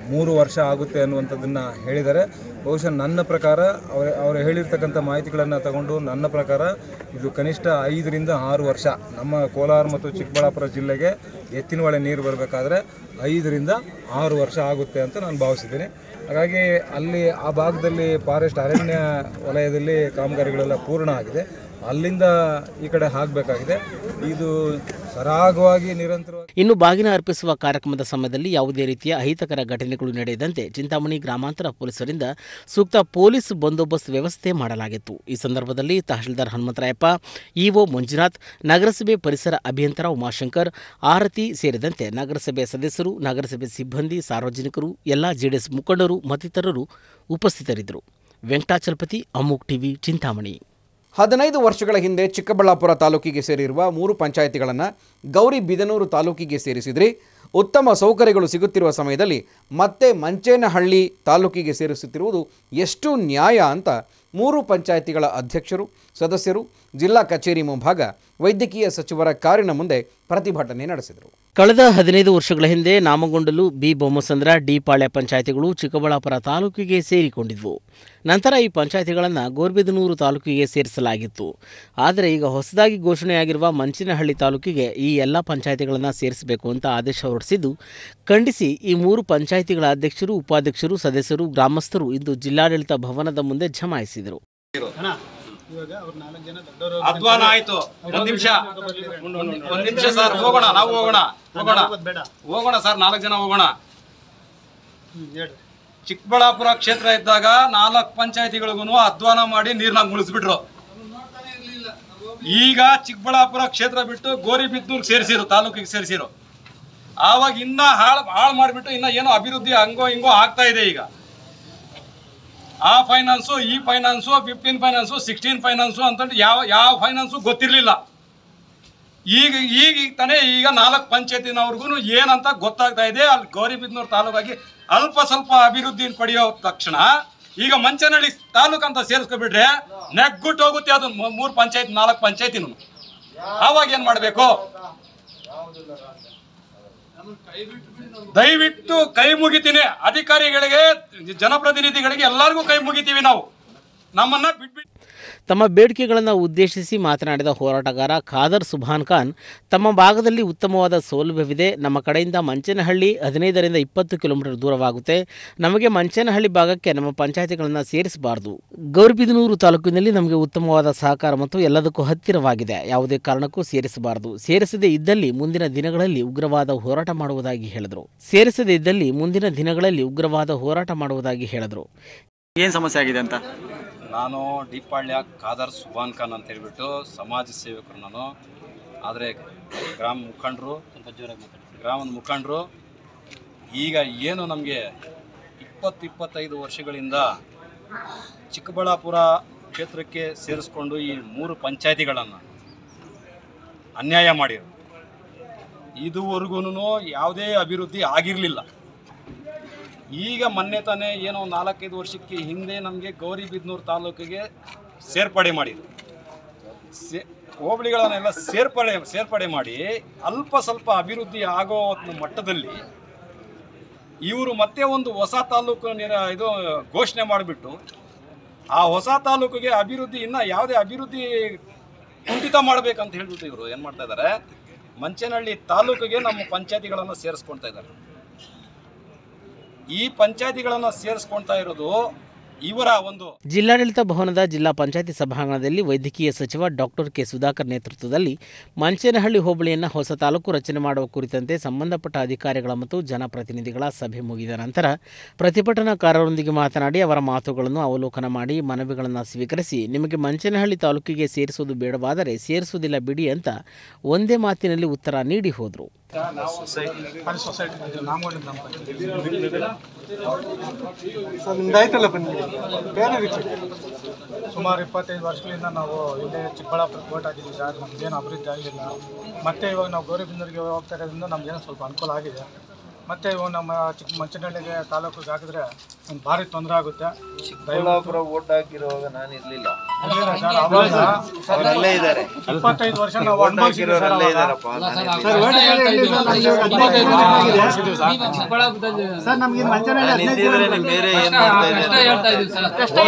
ಮೂರು ವರ್ಷ ಆಗುತ್ತೆ ಅನ್ನುವಂಥದ್ದನ್ನು ಹೇಳಿದ್ದಾರೆ ಬಹುಶಃ ನನ್ನ ಪ್ರಕಾರ ಅವ್ರ ಅವರು ಹೇಳಿರ್ತಕ್ಕಂಥ ಮಾಹಿತಿಗಳನ್ನು ತಗೊಂಡು ನನ್ನ ಪ್ರಕಾರ ಇದು ಕನಿಷ್ಠ ಐದರಿಂದ ಆರು ವರ್ಷ ನಮ್ಮ ಕೋಲಾರ ಮತ್ತು ಚಿಕ್ಕಬಳ್ಳಾಪುರ ಜಿಲ್ಲೆಗೆ ಎತ್ತಿನ ಹೊಳೆ ನೀರು ಬರಬೇಕಾದ್ರೆ ಐದರಿಂದ ಆರು ವರ್ಷ ಆಗುತ್ತೆ ಅಂತ ನಾನು ಭಾವಿಸಿದ್ದೀನಿ ಹಾಗಾಗಿ ಅಲ್ಲಿ ಆ ಭಾಗದಲ್ಲಿ ಫಾರೆಸ್ಟ್ ಅರಣ್ಯ ವಲಯದಲ್ಲಿ ಕಾಮಗಾರಿಗಳೆಲ್ಲ ಪೂರ್ಣ ಆಗಿದೆ ಅಲ್ಲಿಂದ ಈ ಕಡೆ ಆಗಬೇಕಾಗಿದೆ ಇದು ಸರಾಗವಾಗಿ ನಿರಂತರವಾಗಿ ಇನ್ನು ಬಾಗಿನ ಅರ್ಪಿಸುವ ಕಾರ್ಯಕ್ರಮದ ಸಮಯದಲ್ಲಿ ಯಾವುದೇ ರೀತಿಯ ಅಹಿತಕರ ಘಟನೆಗಳು ನಡೆಯದಂತೆ ಚಿಂತಾಮಣಿ ಗ್ರಾಮಾಂತರ ಪೊಲೀಸರಿಂದ ಸೂಕ್ತ ಪೊಲೀಸ್ ಬಂದೋಬಸ್ತ್ ವ್ಯವಸ್ಥೆ ಮಾಡಲಾಗಿತ್ತು ಈ ಸಂದರ್ಭದಲ್ಲಿ ತಹಶೀಲ್ದಾರ್ ಹನುಮಂತರಾಯಪ್ಪ ಇಒ ಮಂಜುನಾಥ್ ನಗರಸಭೆ ಪರಿಸರ ಅಭಿಯಂತರ ಉಮಾಶಂಕರ್ ಆರತಿ ಸೇರಿದಂತೆ ನಗರಸಭೆ ಸದಸ್ಯರು ನಗರಸಭೆ ಸಿಬ್ಬಂದಿ ಸಾರ್ವಜನಿಕರು ಎಲ್ಲ ಜೆಡಿಎಸ್ ಮುಖಂಡರು ಮತ್ತಿತರರು ಉಪಸ್ಥಿತರಿದ್ದರು ವೆಂಕಟಾಚಲಪತಿ ಅಮುಕ್ ಟಿವಿ ಚಿಂತಾಮಣಿ ಹದಿನೈದು ವರ್ಷಗಳ ಹಿಂದೆ ಚಿಕ್ಕಬಳ್ಳಾಪುರ ತಾಲೂಕಿಗೆ ಸೇರಿರುವ ಮೂರು ಪಂಚಾಯಿತಿಗಳನ್ನು ಗೌರಿಬಿದನೂರು ತಾಲೂಕಿಗೆ ಸೇರಿಸಿದ್ರಿ ಉತ್ತಮ ಸೌಕರ್ಯಗಳು ಸಿಗುತ್ತಿರುವ ಸಮಯದಲ್ಲಿ ಮತ್ತೆ ಮಂಚೇನಹಳ್ಳಿ ತಾಲೂಕಿಗೆ ಸೇರಿಸುತ್ತಿರುವುದು ಎಷ್ಟು ನ್ಯಾಯ ಅಂತ ಮೂರು ಪಂಚಾಯಿತಿಗಳ ಅಧ್ಯಕ್ಷರು ಸದಸ್ಯರು ಜಿಲ್ಲಾ ಕಚೇರಿ ಮುಂಭಾಗ ವೈದ್ಯಕೀಯ ಸಚಿವರ ಕಾರಿನ ಮುಂದೆ ಪ್ರತಿಭಟನೆ ನಡೆಸಿದರು ಕಳೆದ ಹದಿನೈದು ವರ್ಷಗಳ ಹಿಂದೆ ನಾಮಗೊಂಡಲು ಬಿ ಬೊಮ್ಮಸಂದ್ರ ಡಿ ಪಾಳ್ಯ ಪಂಚಾಯತಿಗಳು ಚಿಕ್ಕಬಳ್ಳಾಪುರ ತಾಲೂಕಿಗೆ ಸೇರಿಕೊಂಡಿದ್ವು ನಂತರ ಈ ಪಂಚಾಯತಿಗಳನ್ನು ಗೋರ್ಬಿದನೂರು ತಾಲೂಕಿಗೆ ಸೇರಿಸಲಾಗಿತ್ತು ಆದರೆ ಈಗ ಹೊಸದಾಗಿ ಘೋಷಣೆಯಾಗಿರುವ ಮಂಚಿನಹಳ್ಳಿ ತಾಲೂಕಿಗೆ ಈ ಎಲ್ಲ ಪಂಚಾಯತಿಗಳನ್ನು ಸೇರಿಸಬೇಕು ಅಂತ ಆದೇಶ ಹೊರಡಿಸಿದ್ದು ಖಂಡಿಸಿ ಈ ಮೂರು ಪಂಚಾಯತಿಗಳ ಅಧ್ಯಕ್ಷರು ಉಪಾಧ್ಯಕ್ಷರು ಸದಸ್ಯರು ಗ್ರಾಮಸ್ಥರು ಇಂದು ಜಿಲ್ಲಾಡಳಿತ ಭವನದ ಮುಂದೆ ಜಮಾಯಿಸಿದರು ಅಧ್ವಾನ ಆಯ್ತು ಒಂದ್ ನಿಮಿಷ ಒಂದ್ ನಿಮಿಷ ಸರ್ ಹೋಗೋಣ ನಾವು ಹೋಗೋಣ ಹೋಗೋಣ ಹೋಗೋಣ ಸರ್ ನಾಲ್ಕು ಜನ ಹೋಗೋಣ ಚಿಕ್ಕಬಳ್ಳಾಪುರ ಕ್ಷೇತ್ರ ಇದ್ದಾಗ ನಾಲ್ಕು ಪಂಚಾಯತಿಗಳಿಗೂ ಅಧ್ವಾನ ಮಾಡಿ ನೀರ್ನಾಗ ಮುಳಿಸ್ಬಿಟ್ರು ಈಗ ಚಿಕ್ಕಬಳ್ಳಾಪುರ ಕ್ಷೇತ್ರ ಬಿಟ್ಟು ಗೋರಿಬಿದ್ದೂರ್ಗೆ ಸೇರಿಸಿರು ತಾಲೂಕಿಗೆ ಸೇರಿಸಿರು ಆವಾಗ ಇನ್ನ ಹಾಳು ಹಾಳು ಮಾಡಿಬಿಟ್ಟು ಇನ್ನ ಏನೋ ಅಭಿವೃದ್ಧಿ ಹಂಗೋ ಹಿಂಗೋ ಆಗ್ತಾ ಇದೆ ಈಗ ಆ ಫೈನಾನ್ಸು ಈ finance fifteen finance sixteen finance ಅಂತಂದು ಯಾವ ಯಾವ ಫೈನಾನ್ಸು ಗೊತ್ತಿರಲಿಲ್ಲ ಈಗ ಈಗ ಈಗ ತಾನೇ ಈಗ ನಾಲ್ಕು ಪಂಚಾಯತಿನವ್ರಿಗೂ ಏನಂತ ಗೊತ್ತಾಗ್ತಾ ಇದೆ ಅಲ್ಲಿ ಗೌರಿಬಿದ್ನೂರು ತಾಲೂಕಾಗಿ ಅಲ್ಪ ಸ್ವಲ್ಪ ಅಭಿವೃದ್ಧಿ ಪಡೆಯೋ ತಕ್ಷಣ ಈಗ ಮಂಚನಹಳ್ಳಿ ತಾಲೂಕು ಅಂತ ಸೇರಿಸ್ಕೊಬಿಟ್ರೆ ನೆಗ್ಗುಟ್ಟು ಹೋಗುತ್ತೆ ಅದು ಮೂ- ಮೂರು ಪಂಚಾಯತ್ ನಾಲ್ಕು ಪಂಚಾಯತಿನೂ ಆವಾಗ ಏನ್ ಮಾಡಬೇಕು ದಯವಿಟ್ಟು ಕೈ ಮುಗಿತೀನಿ ಅಧಿಕಾರಿಗಳಿಗೆ ಜನಪ್ರತಿನಿಧಿಗಳಿಗೆ ಎಲ್ಲರಿಗೂ ಕೈ ಮುಗಿತೀವಿ ನಾವು ನಮ್ಮನ್ನ ಬಿಟ್ಬಿಟ್ಟು ತಮ್ಮ ಬೇಡಿಕೆಗಳನ್ನು ಉದ್ದೇಶಿಸಿ ಮಾತನಾಡಿದ ಹೋರಾಟಗಾರ ಖಾದರ್ ಸುಭಾನ್ ಖಾನ್ ತಮ್ಮ ಭಾಗದಲ್ಲಿ ಉತ್ತಮವಾದ ಸೌಲಭ್ಯವಿದೆ ನಮ್ಮ ಕಡೆಯಿಂದ ಮಂಚನಹಳ್ಳಿ ಹದಿನೈದರಿಂದ ಇಪ್ಪತ್ತು ಕಿಲೋಮೀಟರ್ ದೂರವಾಗುತ್ತೆ ನಮಗೆ ಮಂಚನಹಳ್ಳಿ ಭಾಗಕ್ಕೆ ನಮ್ಮ ಪಂಚಾಯತಿಗಳನ್ನು ಸೇರಿಸಬಾರದು ಗೌರಿಬಿದನೂರು ತಾಲೂಕಿನಲ್ಲಿ ನಮಗೆ ಉತ್ತಮವಾದ ಸಹಕಾರ ಮತ್ತು ಎಲ್ಲದಕ್ಕೂ ಹತ್ತಿರವಾಗಿದೆ ಯಾವುದೇ ಕಾರಣಕ್ಕೂ ಸೇರಿಸಬಾರದು ಸೇರಿಸದೇ ಇದ್ದಲ್ಲಿ ಮುಂದಿನ ದಿನಗಳಲ್ಲಿ ಉಗ್ರವಾದ ಹೋರಾಟ ಮಾಡುವುದಾಗಿ ಹೇಳಿದರು ಸೇರಿಸದೇ ಇದ್ದಲ್ಲಿ ಮುಂದಿನ ದಿನಗಳಲ್ಲಿ ಉಗ್ರವಾದ ಹೋರಾಟ ಮಾಡುವುದಾಗಿ ಹೇಳಿದರು ಏನು ಸಮಸ್ಯೆ ಆಗಿದೆ ಅಂತ ನಾನು ಡಿಪಾಳ್ಯ ಖಾದರ್ ಸುಭಾನ್ ಖಾನ್ ಅಂತ ಹೇಳ್ಬಿಟ್ಟು ಸಮಾಜ ಸೇವಕರು ನಾನು ಆದರೆ ಗ್ರಾಮ ಮುಖಂಡರು ಗ್ರಾಮದ ಮುಖಂಡರು ಈಗ ಏನು ನಮಗೆ ಇಪ್ಪತ್ತು ಇಪ್ಪತ್ತೈದು ವರ್ಷಗಳಿಂದ ಚಿಕ್ಕಬಳ್ಳಾಪುರ ಕ್ಷೇತ್ರಕ್ಕೆ ಸೇರಿಸ್ಕೊಂಡು ಈ ಮೂರು ಪಂಚಾಯತಿಗಳನ್ನು ಅನ್ಯಾಯ ಮಾಡಿರು ಇದುವರೆಗೂ ಯಾವುದೇ ಅಭಿವೃದ್ಧಿ ಆಗಿರಲಿಲ್ಲ ಈಗ ಮೊನ್ನೆ ತಾನೇ ಏನೋ ನಾಲ್ಕೈದು ವರ್ಷಕ್ಕೆ ಹಿಂದೆ ನಮಗೆ ಗೌರಿಬಿದನೂರು ತಾಲೂಕಿಗೆ ಸೇರ್ಪಡೆ ಮಾಡಿದ್ರು ಸೇ ಹೋಬಳಿಗಳನ್ನೆಲ್ಲ ಸೇರ್ಪಡೆ ಸೇರ್ಪಡೆ ಮಾಡಿ ಅಲ್ಪ ಸ್ವಲ್ಪ ಅಭಿವೃದ್ಧಿ ಆಗೋ ಒಂದು ಮಟ್ಟದಲ್ಲಿ ಇವರು ಮತ್ತೆ ಒಂದು ಹೊಸ ತಾಲೂಕು ನಿರ ಇದು ಘೋಷಣೆ ಮಾಡಿಬಿಟ್ಟು ಆ ಹೊಸ ತಾಲೂಕಿಗೆ ಅಭಿವೃದ್ಧಿ ಇನ್ನು ಯಾವುದೇ ಅಭಿವೃದ್ಧಿ ಕುಂಠಿತ ಮಾಡಬೇಕಂತ ಹೇಳ್ಬಿಟ್ಟು ಇವರು ಏನು ಮಾಡ್ತಾ ಇದ್ದಾರೆ ಮಂಚನಹಳ್ಳಿ ತಾಲೂಕಿಗೆ ನಮ್ಮ ಪಂಚಾಯತಿಗಳನ್ನು ಸೇರಿಸ್ಕೊಳ್ತಾ ಇದ್ದಾರೆ ಈ ಪಂಚಾಯತಿಗಳನ್ನು ಸೇರಿಸ್ಕೊಳ್ತಾ ಇರೋದು ಇವರ ಒಂದು ಜಿಲ್ಲಾಡಳಿತ ಭವನದ ಜಿಲ್ಲಾ ಪಂಚಾಯತಿ ಸಭಾಂಗಣದಲ್ಲಿ ವೈದ್ಯಕೀಯ ಸಚಿವ ಡಾಕ್ಟರ್ ಕೆ ಸುಧಾಕರ್ ನೇತೃತ್ವದಲ್ಲಿ ಮಂಚೇನಹಳ್ಳಿ ಹೋಬಳಿಯನ್ನು ಹೊಸ ತಾಲೂಕು ರಚನೆ ಮಾಡುವ ಕುರಿತಂತೆ ಸಂಬಂಧಪಟ್ಟ ಅಧಿಕಾರಿಗಳ ಮತ್ತು ಜನಪ್ರತಿನಿಧಿಗಳ ಸಭೆ ಮುಗಿದ ನಂತರ ಪ್ರತಿಭಟನಾಕಾರರೊಂದಿಗೆ ಮಾತನಾಡಿ ಅವರ ಮಾತುಗಳನ್ನು ಅವಲೋಕನ ಮಾಡಿ ಮನವಿಗಳನ್ನು ಸ್ವೀಕರಿಸಿ ನಿಮಗೆ ಮಂಚೇನಹಳ್ಳಿ ತಾಲೂಕಿಗೆ ಸೇರಿಸುವುದು ಬೇಡವಾದರೆ ಸೇರಿಸುವುದಿಲ್ಲ ಬಿಡಿ ಅಂತ ಒಂದೇ ಮಾತಿನಲ್ಲಿ ಉತ್ತರ ನೀಡಿ ಹೋದರು ನಿಮ್ದಾಯ್ತಲ್ಲ ಬನ್ನಿ ಬೇರೆ ವಿಚಾರ ಸುಮಾರು ಇಪ್ಪತ್ತೈದು ವರ್ಷಗಳಿಂದ ನಾವು ಇಲ್ಲೇ ಚಿಕ್ಕಬಳ್ಳಾಪುರ ಕೋಟ್ ಆಗಿದ್ದೀವಿ ಸರ್ ನಮ್ಗೇನು ಅಭಿವೃದ್ಧಿ ಆಗಿಲ್ಲ ಮತ್ತೆ ಇವಾಗ ನಾವು ಗೌರಿಬಿಂದೂರಿಗೆ ಹೋಗ್ತಾ ಇರೋದ್ರಿಂದ ನಮಗೇನೋ ಸ್ವಲ್ಪ ಅನುಕೂಲ ಆಗಿದೆ ಮತ್ತೆ ಇವಾಗ ನಮ್ಮ ಚಿಕ್ಕ ಮಂಚನಹಳ್ಳಿಗೆ ತಾಲೂಕಿಗೆ ಹಾಕಿದ್ರೆ ಒಂದು ಭಾರಿ ತೊಂದರೆ ಆಗುತ್ತೆ ಚಿಕ್ಕಬಳ್ಳಾಪುರ ಓಟ್ ಹಾಕಿರುವಾಗ ನಾನು ಇರಲಿಲ್ಲ ಅವರಲ್ಲೇ ಇದ್ದಾರೆ ಇಪ್ಪತ್ತೈದು ವರ್ಷ ನಾವು ಅನುಭವಿಸಿದ್ದೀವಿ ಸರ್ ಅಲ್ಲೇ ಅವಾಗ. ಇದ್ದಾರಪ್ಪ ನಾನೇ ಸರ್ ನಮ್ಗೆ ನಾನು ಇದ್ದಿದ್ರೆ ನೀವು ಬೇರೆ ಏನ್ ಮಾಡ್ತಾ ಇದ್ದೀರಿ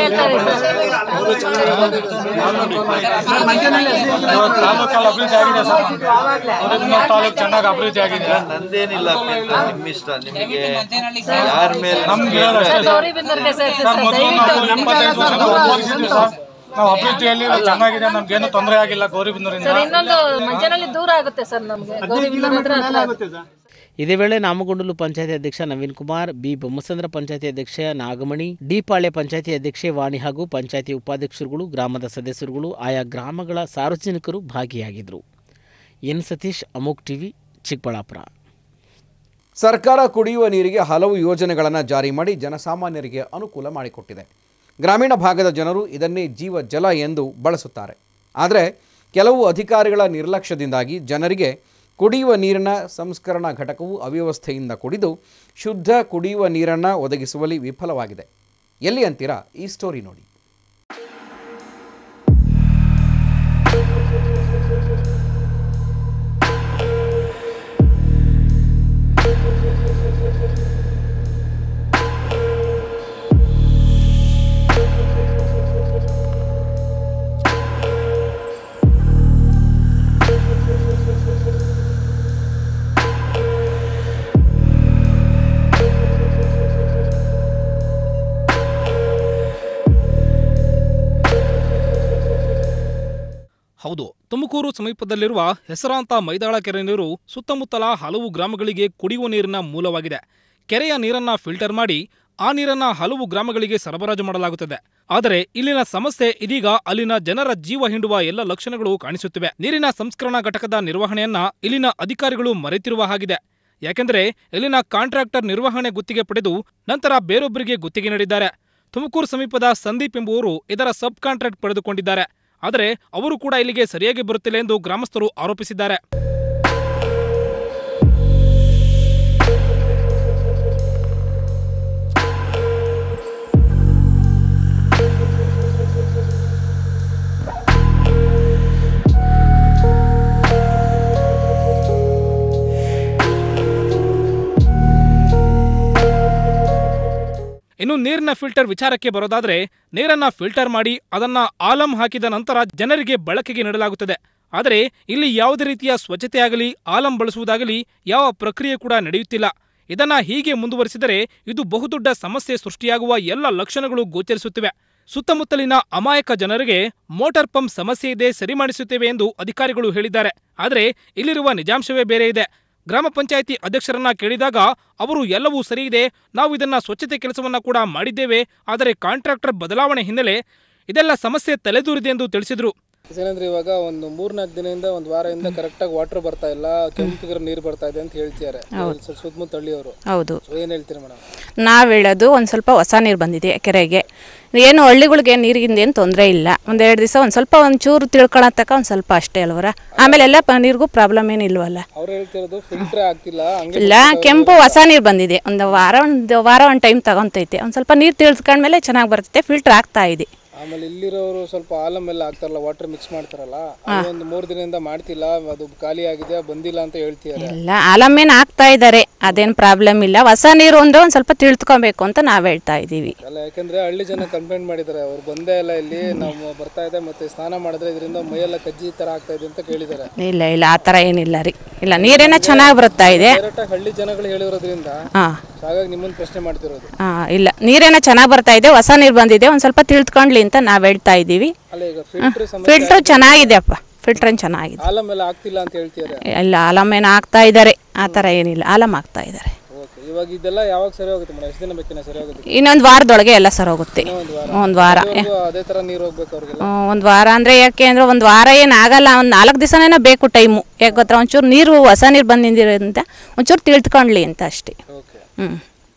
ತಾಲೂಕಲ್ಲಿ ಅಭಿವೃದ್ಧಿ ಆಗಿದೆ ಸರ್ ನಮ್ದು. ತಾಲೂಕು ಚೆನ್ನಾಗಿ ಅಭಿವೃದ್ಧಿ ಆಗಿದೆ ನಂದೇನಿಲ್ಲ ಅಂತ ನಿಮ್ಮ ಇಷ್ಟ ನಿಮಗೆ ಯಾರ ಮೇಲೆ ನಮ್ಗೆ ಹೇಳೋದು ಅಷ್ಟೇ ಸರ್. ಸರ್ ಮೊದಲು ನಾವು ಇಪ್ಪತ್ತೈದು ವರ್ಷ ನಾವು ಅನುಭವಿಸಿದ್ವಿ ಸರ್ ನಾವು ಅಭಿವೃದ್ಧಿಯಲ್ಲಿ ಚೆನ್ನಾಗಿದೆ ನಮ್ಗೇನು ತೊಂದರೆ ಆಗಿಲ್ಲ ಗೌರಿಬಿದೂರಿಂದ ಇನ್ನೊಂದು ಮಂಚನಲ್ಲಿ ದೂರ ಆಗುತ್ತೆ ಸರ್ ನಮ್ಗೆ ಗೌರಿಬಿದನೂರು ಹತ್ರ ಹತ್ರ. ಇದೇ ವೇಳೆ ನಾಮಗೊಂಡಲು ಪಂಚಾಯತಿ ಅಧ್ಯಕ್ಷ ನವೀನ್ ಕುಮಾರ್ ಬಿ ಬೊಮ್ಮಸಂದ್ರ ಪಂಚಾಯತಿ ಅಧ್ಯಕ್ಷ ನಾಗಮಣಿ ಡಿಪಾಳ್ಯ ಪಂಚಾಯತಿ ಅಧ್ಯಕ್ಷೆ ವಾಣಿ ಹಾಗೂ ಪಂಚಾಯತಿ ಉಪಾಧ್ಯಕ್ಷರುಗಳು ಗ್ರಾಮದ ಸದಸ್ಯರುಗಳು ಆಯಾ ಗ್ರಾಮಗಳ ಸಾರ್ವಜನಿಕರು ಭಾಗಿಯಾಗಿದ್ದರು ಎನ್ ಸತೀಶ್ ಅಮೋಕ್ ಟಿವಿ ಚಿಕ್ಕಬಳ್ಳಾಪುರ ಸರ್ಕಾರ ಕುಡಿಯುವ ನೀರಿಗೆ ಹಲವು ಯೋಜನೆಗಳನ್ನು ಜಾರಿ ಮಾಡಿ ಜನಸಾಮಾನ್ಯರಿಗೆ ಅನುಕೂಲ ಮಾಡಿಕೊಟ್ಟಿದೆ ಗ್ರಾಮೀಣ ಭಾಗದ ಜನರು ಇದನ್ನೇ ಜೀವ ಜಲ ಎಂದು ಬಳಸುತ್ತಾರೆ ಆದರೆ ಕೆಲವು ಅಧಿಕಾರಿಗಳ ನಿರ್ಲಕ್ಷ್ಯದಿಂದಾಗಿ ಜನರಿಗೆ ಕುಡಿಯುವ ನೀರಿನ ಸಂಸ್ಕರಣಾ ಘಟಕವು ಅವ್ಯವಸ್ಥೆಯಿಂದ ಕುಡಿದು ಶುದ್ಧ ಕುಡಿಯುವ ನೀರನ್ನು ಒದಗಿಸುವಲ್ಲಿ ವಿಫಲವಾಗಿದೆ ಎಲ್ಲಿ ಅಂತೀರಾ ಈ ಸ್ಟೋರಿ ನೋಡಿ ಹೌದು ತುಮಕೂರು ಸಮೀಪದಲ್ಲಿರುವ ಹೆಸರಾಂತ ಮೈದಾಳ ಕೆರೆ ನೀರು ಸುತ್ತಮುತ್ತಲ ಹಲವು ಗ್ರಾಮಗಳಿಗೆ ಕುಡಿಯುವ ನೀರಿನ ಮೂಲವಾಗಿದೆ ಕೆರೆಯ ನೀರನ್ನ ಫಿಲ್ಟರ್ ಮಾಡಿ ಆ ನೀರನ್ನ ಹಲವು ಗ್ರಾಮಗಳಿಗೆ ಸರಬರಾಜು ಮಾಡಲಾಗುತ್ತದೆ ಆದರೆ ಇಲ್ಲಿನ ಸಮಸ್ಯೆ ಇದೀಗ ಅಲ್ಲಿನ ಜನರ ಜೀವ ಹಿಂಡುವ ಎಲ್ಲ ಲಕ್ಷಣಗಳು ಕಾಣಿಸುತ್ತಿವೆ ನೀರಿನ ಸಂಸ್ಕರಣಾ ಘಟಕದ ನಿರ್ವಹಣೆಯನ್ನ ಇಲ್ಲಿನ ಅಧಿಕಾರಿಗಳು ಮರೆತಿರುವ ಹಾಗಿದೆ ಯಾಕೆಂದರೆ ಇಲ್ಲಿನ ಕಾಂಟ್ರಾಕ್ಟರ್ ನಿರ್ವಹಣೆ ಗುತ್ತಿಗೆ ಪಡೆದು ನಂತರ ಬೇರೊಬ್ಬರಿಗೆ ಗುತ್ತಿಗೆ ನೀಡಿದ್ದಾರೆ ತುಮಕೂರು ಸಮೀಪದ ಸಂದೀಪ್ ಎಂಬುವರು ಇದರ ಸಬ್ ಕಾಂಟ್ರಾಕ್ಟ್ ಪಡೆದುಕೊಂಡಿದ್ದಾರೆ ಆದರೆ ಅವರು ಕೂಡ ಇಲ್ಲಿಗೆ ಸರಿಯಾಗಿ ಬರುತ್ತಿಲ್ಲ ಎಂದು ಗ್ರಾಮಸ್ಥರು ಆರೋಪಿಸಿದ್ದಾರೆ ಇನ್ನು ನೀರಿನ ಫಿಲ್ಟರ್ ವಿಚಾರಕ್ಕೆ ಬರೋದಾದ್ರೆ ನೀರನ್ನ ಫಿಲ್ಟರ್ ಮಾಡಿ ಅದನ್ನ ಆಲಂ ಹಾಕಿದ ನಂತರ ಜನರಿಗೆ ಬಳಕೆಗೆ ನೀಡಲಾಗುತ್ತದೆ ಆದರೆ ಇಲ್ಲಿ ಯಾವುದೇ ರೀತಿಯ ಸ್ವಚ್ಛತೆಯಾಗಲಿ ಆಲಂ ಬಳಸುವುದಾಗಲಿ ಯಾವ ಪ್ರಕ್ರಿಯೆ ಕೂಡ ನಡೆಯುತ್ತಿಲ್ಲ ಇದನ್ನ ಹೀಗೆ ಮುಂದುವರಿಸಿದರೆ ಇದು ಬಹುದೊಡ್ಡ ಸಮಸ್ಯೆ ಸೃಷ್ಟಿಯಾಗುವ ಎಲ್ಲ ಲಕ್ಷಣಗಳು ಗೋಚರಿಸುತ್ತಿವೆ ಸುತ್ತಮುತ್ತಲಿನ ಅಮಾಯಕ ಜನರಿಗೆ ಮೋಟಾರ್ ಪಂಪ್ ಸಮಸ್ಯೆ ಇದೆ ಸರಿ ಮಾಡಿಸುತ್ತೇವೆ ಎಂದು ಅಧಿಕಾರಿಗಳು ಹೇಳಿದ್ದಾರೆ ಆದರೆ ಇಲ್ಲಿರುವ ನಿಜಾಂಶವೇ ಬೇರೆ ಇದೆ ಗ್ರಾಮ ಪಂಚಾಯಿತಿ ಅಧ್ಯಕ್ಷರನ್ನ ಕೇಳಿದಾಗ ಅವರು ಎಲ್ಲವೂ ಸರಿ ಇದೆ ನಾವು ಇದನ್ನ ಸ್ವಚ್ಛತೆ ಕೆಲಸವನ್ನ ಕೂಡ ಮಾಡಿದ್ದೇವೆ ಆದರೆ ಕಾಂಟ್ರಾಕ್ಟರ್ ಬದಲಾವಣೆ ಹಿನ್ನೆಲೆ ಇದೆಲ್ಲ ಸಮಸ್ಯೆ ತಲೆದೂರಿದೆ ಎಂದು ತಿಳಿಸಿದರು ಏನಂದ್ರೆ ಇವಾಗ ಒಂದು ಮೂರ್ನಾಲ್ಕು ದಿನದಿಂದ ಒಂದು ವಾರದಿಂದ ಕರೆಕ್ಟಾಗಿ ವಾಟರ್ ಬರ್ತಾ ಇಲ್ಲ ಕೆಂಪಿಗರ ನೀರು ಬರ್ತಾ ಇದೆ ಅಂತ ಹೇಳ್ತಿದ್ದಾರೆ ಹೌದು. ಸ್ವಲ್ಪ ಸುತ್ತಮುತ್ತ ಹಳ್ಳಿಯವರು ಹೌದು ಸೊ ಏನ್ ಹೇಳ್ತೀರಿ ಮೇಡಮ್ ನಾವು ಹೇಳೋದು ಒಂದು ಸ್ವಲ್ಪ ಹೊಸ ನೀರು ಬಂದಿದೆ ಕೆರೆಗೆ ಏನು ಹಳ್ಳಿಗಳಿಗೆ ನೀರಿಗಿಂದ ಏನು ತೊಂದರೆ ಇಲ್ಲ ಒಂದೆರಡು ದಿವಸ ಒಂದು ಸ್ವಲ್ಪ ಒಂಚೂರು ತಿಳ್ಕೊಳತಕ್ಕ ಒಂದು ಸ್ವಲ್ಪ ಅಷ್ಟೇ ಅಲ್ವರ ಆಮೇಲೆ ಎಲ್ಲ ಪ- ನೀರಿಗೂ ಪ್ರಾಬ್ಲಮ್ ಏನು ಇಲ್ವಲ್ಲ ಅವ್ರು ಹೇಳ್ತಿರೋದು ಫಿಲ್ಟರ್ ಆಗ್ತಿಲ್ಲ ಹಂಗೆ ಇಲ್ಲ ಕೆಂಪು ಹೊಸ ನೀರು ಬಂದಿದೆ ಒಂದು ವಾರ ಒಂದು ವಾರ ಒಂದು ಟೈಮ್ ತಗೊಂತೈತೆ ಒಂದು ಸ್ವಲ್ಪ ನೀರು ತಿಳಿಸ್ಕೊಂಡ್ಮೇಲೆ ಚೆನ್ನಾಗಿ ಬರ್ತೈತೆ ಫಿಲ್ಟರ್ ಆಗ್ತಾ ಇದೆ ಆಮೇಲೆ ಇಲ್ಲಿರೋರು ಸ್ವಲ್ಪ ಆಲಮ್ ಎಲ್ಲ ಹಾಕ್ತಾರಲ್ಲ ವಾಟರ್ ಮಿಕ್ಸ್ ಮಾಡ್ತಾರಲ್ಲ ಅದು ಒಂದು ಮೂರು ದಿನದಿಂದ ಮಾಡ್ತಿಲ್ಲ ಅದು ಖಾಲಿ ಆಗಿದೆ ಬಂದಿಲ್ಲ ಅಂತ ಹೇಳ್ತಿದ್ದಾರೆ ಇಲ್ಲ ಆಲಮೇನು ಹಾಕ್ತಾ ಇದ್ದಾರೆ ಅದೇನು ಪ್ರಾಬ್ಲಮ್ ಇಲ್ಲ ಹೊಸ ನೀರು ಅಂದ್ರೆ ಒಂದು ಸ್ವಲ್ಪ ತಿಳ್ತ್ಕೊಬೇಕು ಅಂತ ನಾವು ಹೇಳ್ತಾ ಇದ್ದೀವಿ ಅಲ್ಲ ಯಾಕಂದ್ರೆ ಹಳ್ಳಿ ಜನ ಕಂಪ್ಲೇಂಟ್ ಮಾಡಿದ್ದಾರೆ ಅವ್ರು ಬಂದೇ ಇಲ್ಲ ಇಲ್ಲಿ ನಾವು ಬರ್ತಾ ಇದೆ ಮತ್ತೆ ಸ್ನಾನ ಮಾಡಿದ್ರೆ ಇದರಿಂದ ಮೈಯೆಲ್ಲ ಕಜ್ಜಿ ತರ ಆಗ್ತಾ ಇದೆ ಅಂತ ಕೇಳಿದ್ದಾರೆ ಇಲ್ಲ ಇಲ್ಲ ಆ ಥರ ಏನಿಲ್ಲ ರೀ ಇಲ್ಲ ನೀರೇನೋ ಚೆನ್ನಾಗಿ ಬರ್ತಾ ಇದೆ ಡೈರೆಕ್ಟ್ ಆಗಿ ಹಳ್ಳಿ ಜನಗಳು ಹೇಳಿರೋದ್ರಿಂದ ಹಾಂ ಹಾಗಾಗಿ ನಿಮ್ಮನ್ನ ಪ್ರಶ್ನೆ ಮಾಡ್ತಿರೋದು ಹಾಂ ಇಲ್ಲ ನೀರೇನೋ ಚೆನ್ನಾಗಿ ಬರ್ತಾ ಇದೆ ಹೊಸ ನೀರು ಬಂದಿದೆ ಒಂದು ಸ್ವಲ್ಪ ತಿಳ್ತ್ಕೊಂಡ್ಲಿ ಅಂತ ನಾವು ಹೇಳ್ತಾ ಇದ್ದೀವಿ ಅಲ್ಲ ಈಗ ಫಿಲ್ಟರ್ ಫಿಲ್ಟ್ರ್ ಚೆನ್ನಾಗಿದೆ ಅಪ್ಪ ಫಿಲ್ಟ್ರನ್ ಚೆನ್ನಾಗಿದೆ ಆಲಮ್ ಎಲ್ಲ ಆಗ್ತಿಲ್ಲ ಅಂತ ಹೇಳ್ತಿದ್ದಾರೆ ಇಲ್ಲ ಆಲಮ್ ಏನು ಹಾಕ್ತಾ ಇದ್ದಾರೆ ಆ ಥರ ಏನಿಲ್ಲ ಆಲಮ್ ಹಾಕ್ತಾ ಇದ್ದಾರೆ ಓಕೆ ಇವಾಗ ಇದೆಲ್ಲ ಯಾವಾಗ ಸರಿ ಹೋಗುತ್ತೆ ಮೇಡಮ್ ಎಷ್ಟು ದಿನ ಬೇಕಿನ ಸರಿ ಹೋಗುತ್ತೆ ಇನ್ನೊಂದು ವಾರದೊಳಗೆ ಎಲ್ಲ ಸರ್ ಹೋಗುತ್ತೆ ಒಂದು ವಾರ ಅದುವರೆಗೂ ಅದೇ ತರ ನೀರು ಹೋಗ್ಬೇಕು ಅವ್ರಿಗೆಲ್ಲ ಒಂದು ವಾರ ಅಂದರೆ ಯಾಕೆ ಅಂದರೆ ಒಂದು ವಾರ ಏನು ಆಗಲ್ಲ ಒಂದು ನಾಲ್ಕು ದಿವಸನೇನೋ ಬೇಕು ಟೈಮು ಯಾಕೆ ಗೊತ್ತಾ ಒಂಚೂರು ನೀರು ಹೊಸ ನೀರು ಬಂದಿರೋದ್ರಿಂದ ಒಂಚೂರು ತಿಳ್ತ್ಕೊಂಡ್ಲಿ ಅಂತ ಅಷ್ಟೇ ಹ್ಞೂ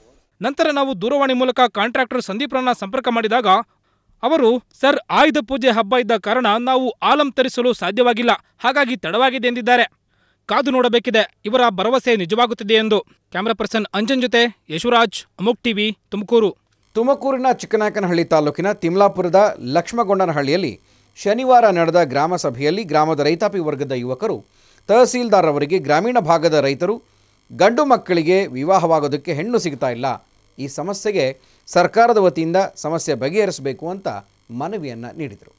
ನಂತರ ನಾವು ದೂರವಾಣಿ ಮೂಲಕ ಕಾಂಟ್ರಾಕ್ಟರ್ ಸಂದೀಪ್ರನ್ನ ಸಂಪರ್ಕ ಮಾಡಿದಾಗ ಅವರು ಸರ್ ಆಯುಧ ಪೂಜೆ ಹಬ್ಬ ಇದ್ದ ಕಾರಣ ನಾವು ಆಲಂ ತರಿಸಲು ಸಾಧ್ಯವಾಗಿಲ್ಲ ಹಾಗಾಗಿ ತಡವಾಗಿದೆ ಎಂದಿದ್ದಾರೆ ಕಾದು ನೋಡಬೇಕಿದೆ ಇವರ ಭರವಸೆ ನಿಜವಾಗುತ್ತಿದೆ ಎಂದು ಕ್ಯಾಮರಾ ಪರ್ಸನ್ ಅಂಜನ್ ಜೊತೆ ಯಶುರಾಜ್ ಅಮುಕ್ ಟಿವಿ ತುಮಕೂರು ತುಮಕೂರಿನ ಚಿಕ್ಕನಾಯಕನಹಳ್ಳಿ ತಾಲೂಕಿನ ತಿಮ್ಲಾಪುರದ ಲಕ್ಷ್ಮಗೊಂಡನಹಳ್ಳಿಯಲ್ಲಿ ಶನಿವಾರ ನಡೆದ ಗ್ರಾಮ ಸಭೆಯಲ್ಲಿ ಗ್ರಾಮದ ರೈತಾಪಿ ವರ್ಗದ ಯುವಕರು ತಹಸೀಲ್ದಾರ್ ಅವರಿಗೆ ಗ್ರಾಮೀಣ ಭಾಗದ ರೈತರು ಗಂಡು ಮಕ್ಕಳಿಗೆ ವಿವಾಹವಾಗೋದಕ್ಕೆ ಹೆಣ್ಣು ಸಿಗ್ತಾ ಇಲ್ಲ ಈ ಸಮಸ್ಯೆಗೆ ಸರ್ಕಾರದ ವತಿಯಿಂದ ಸಮಸ್ಯೆ ಬಗೆಹರಿಸಬೇಕು ಅಂತ ಮನವಿಯನ್ನು ನೀಡಿದರು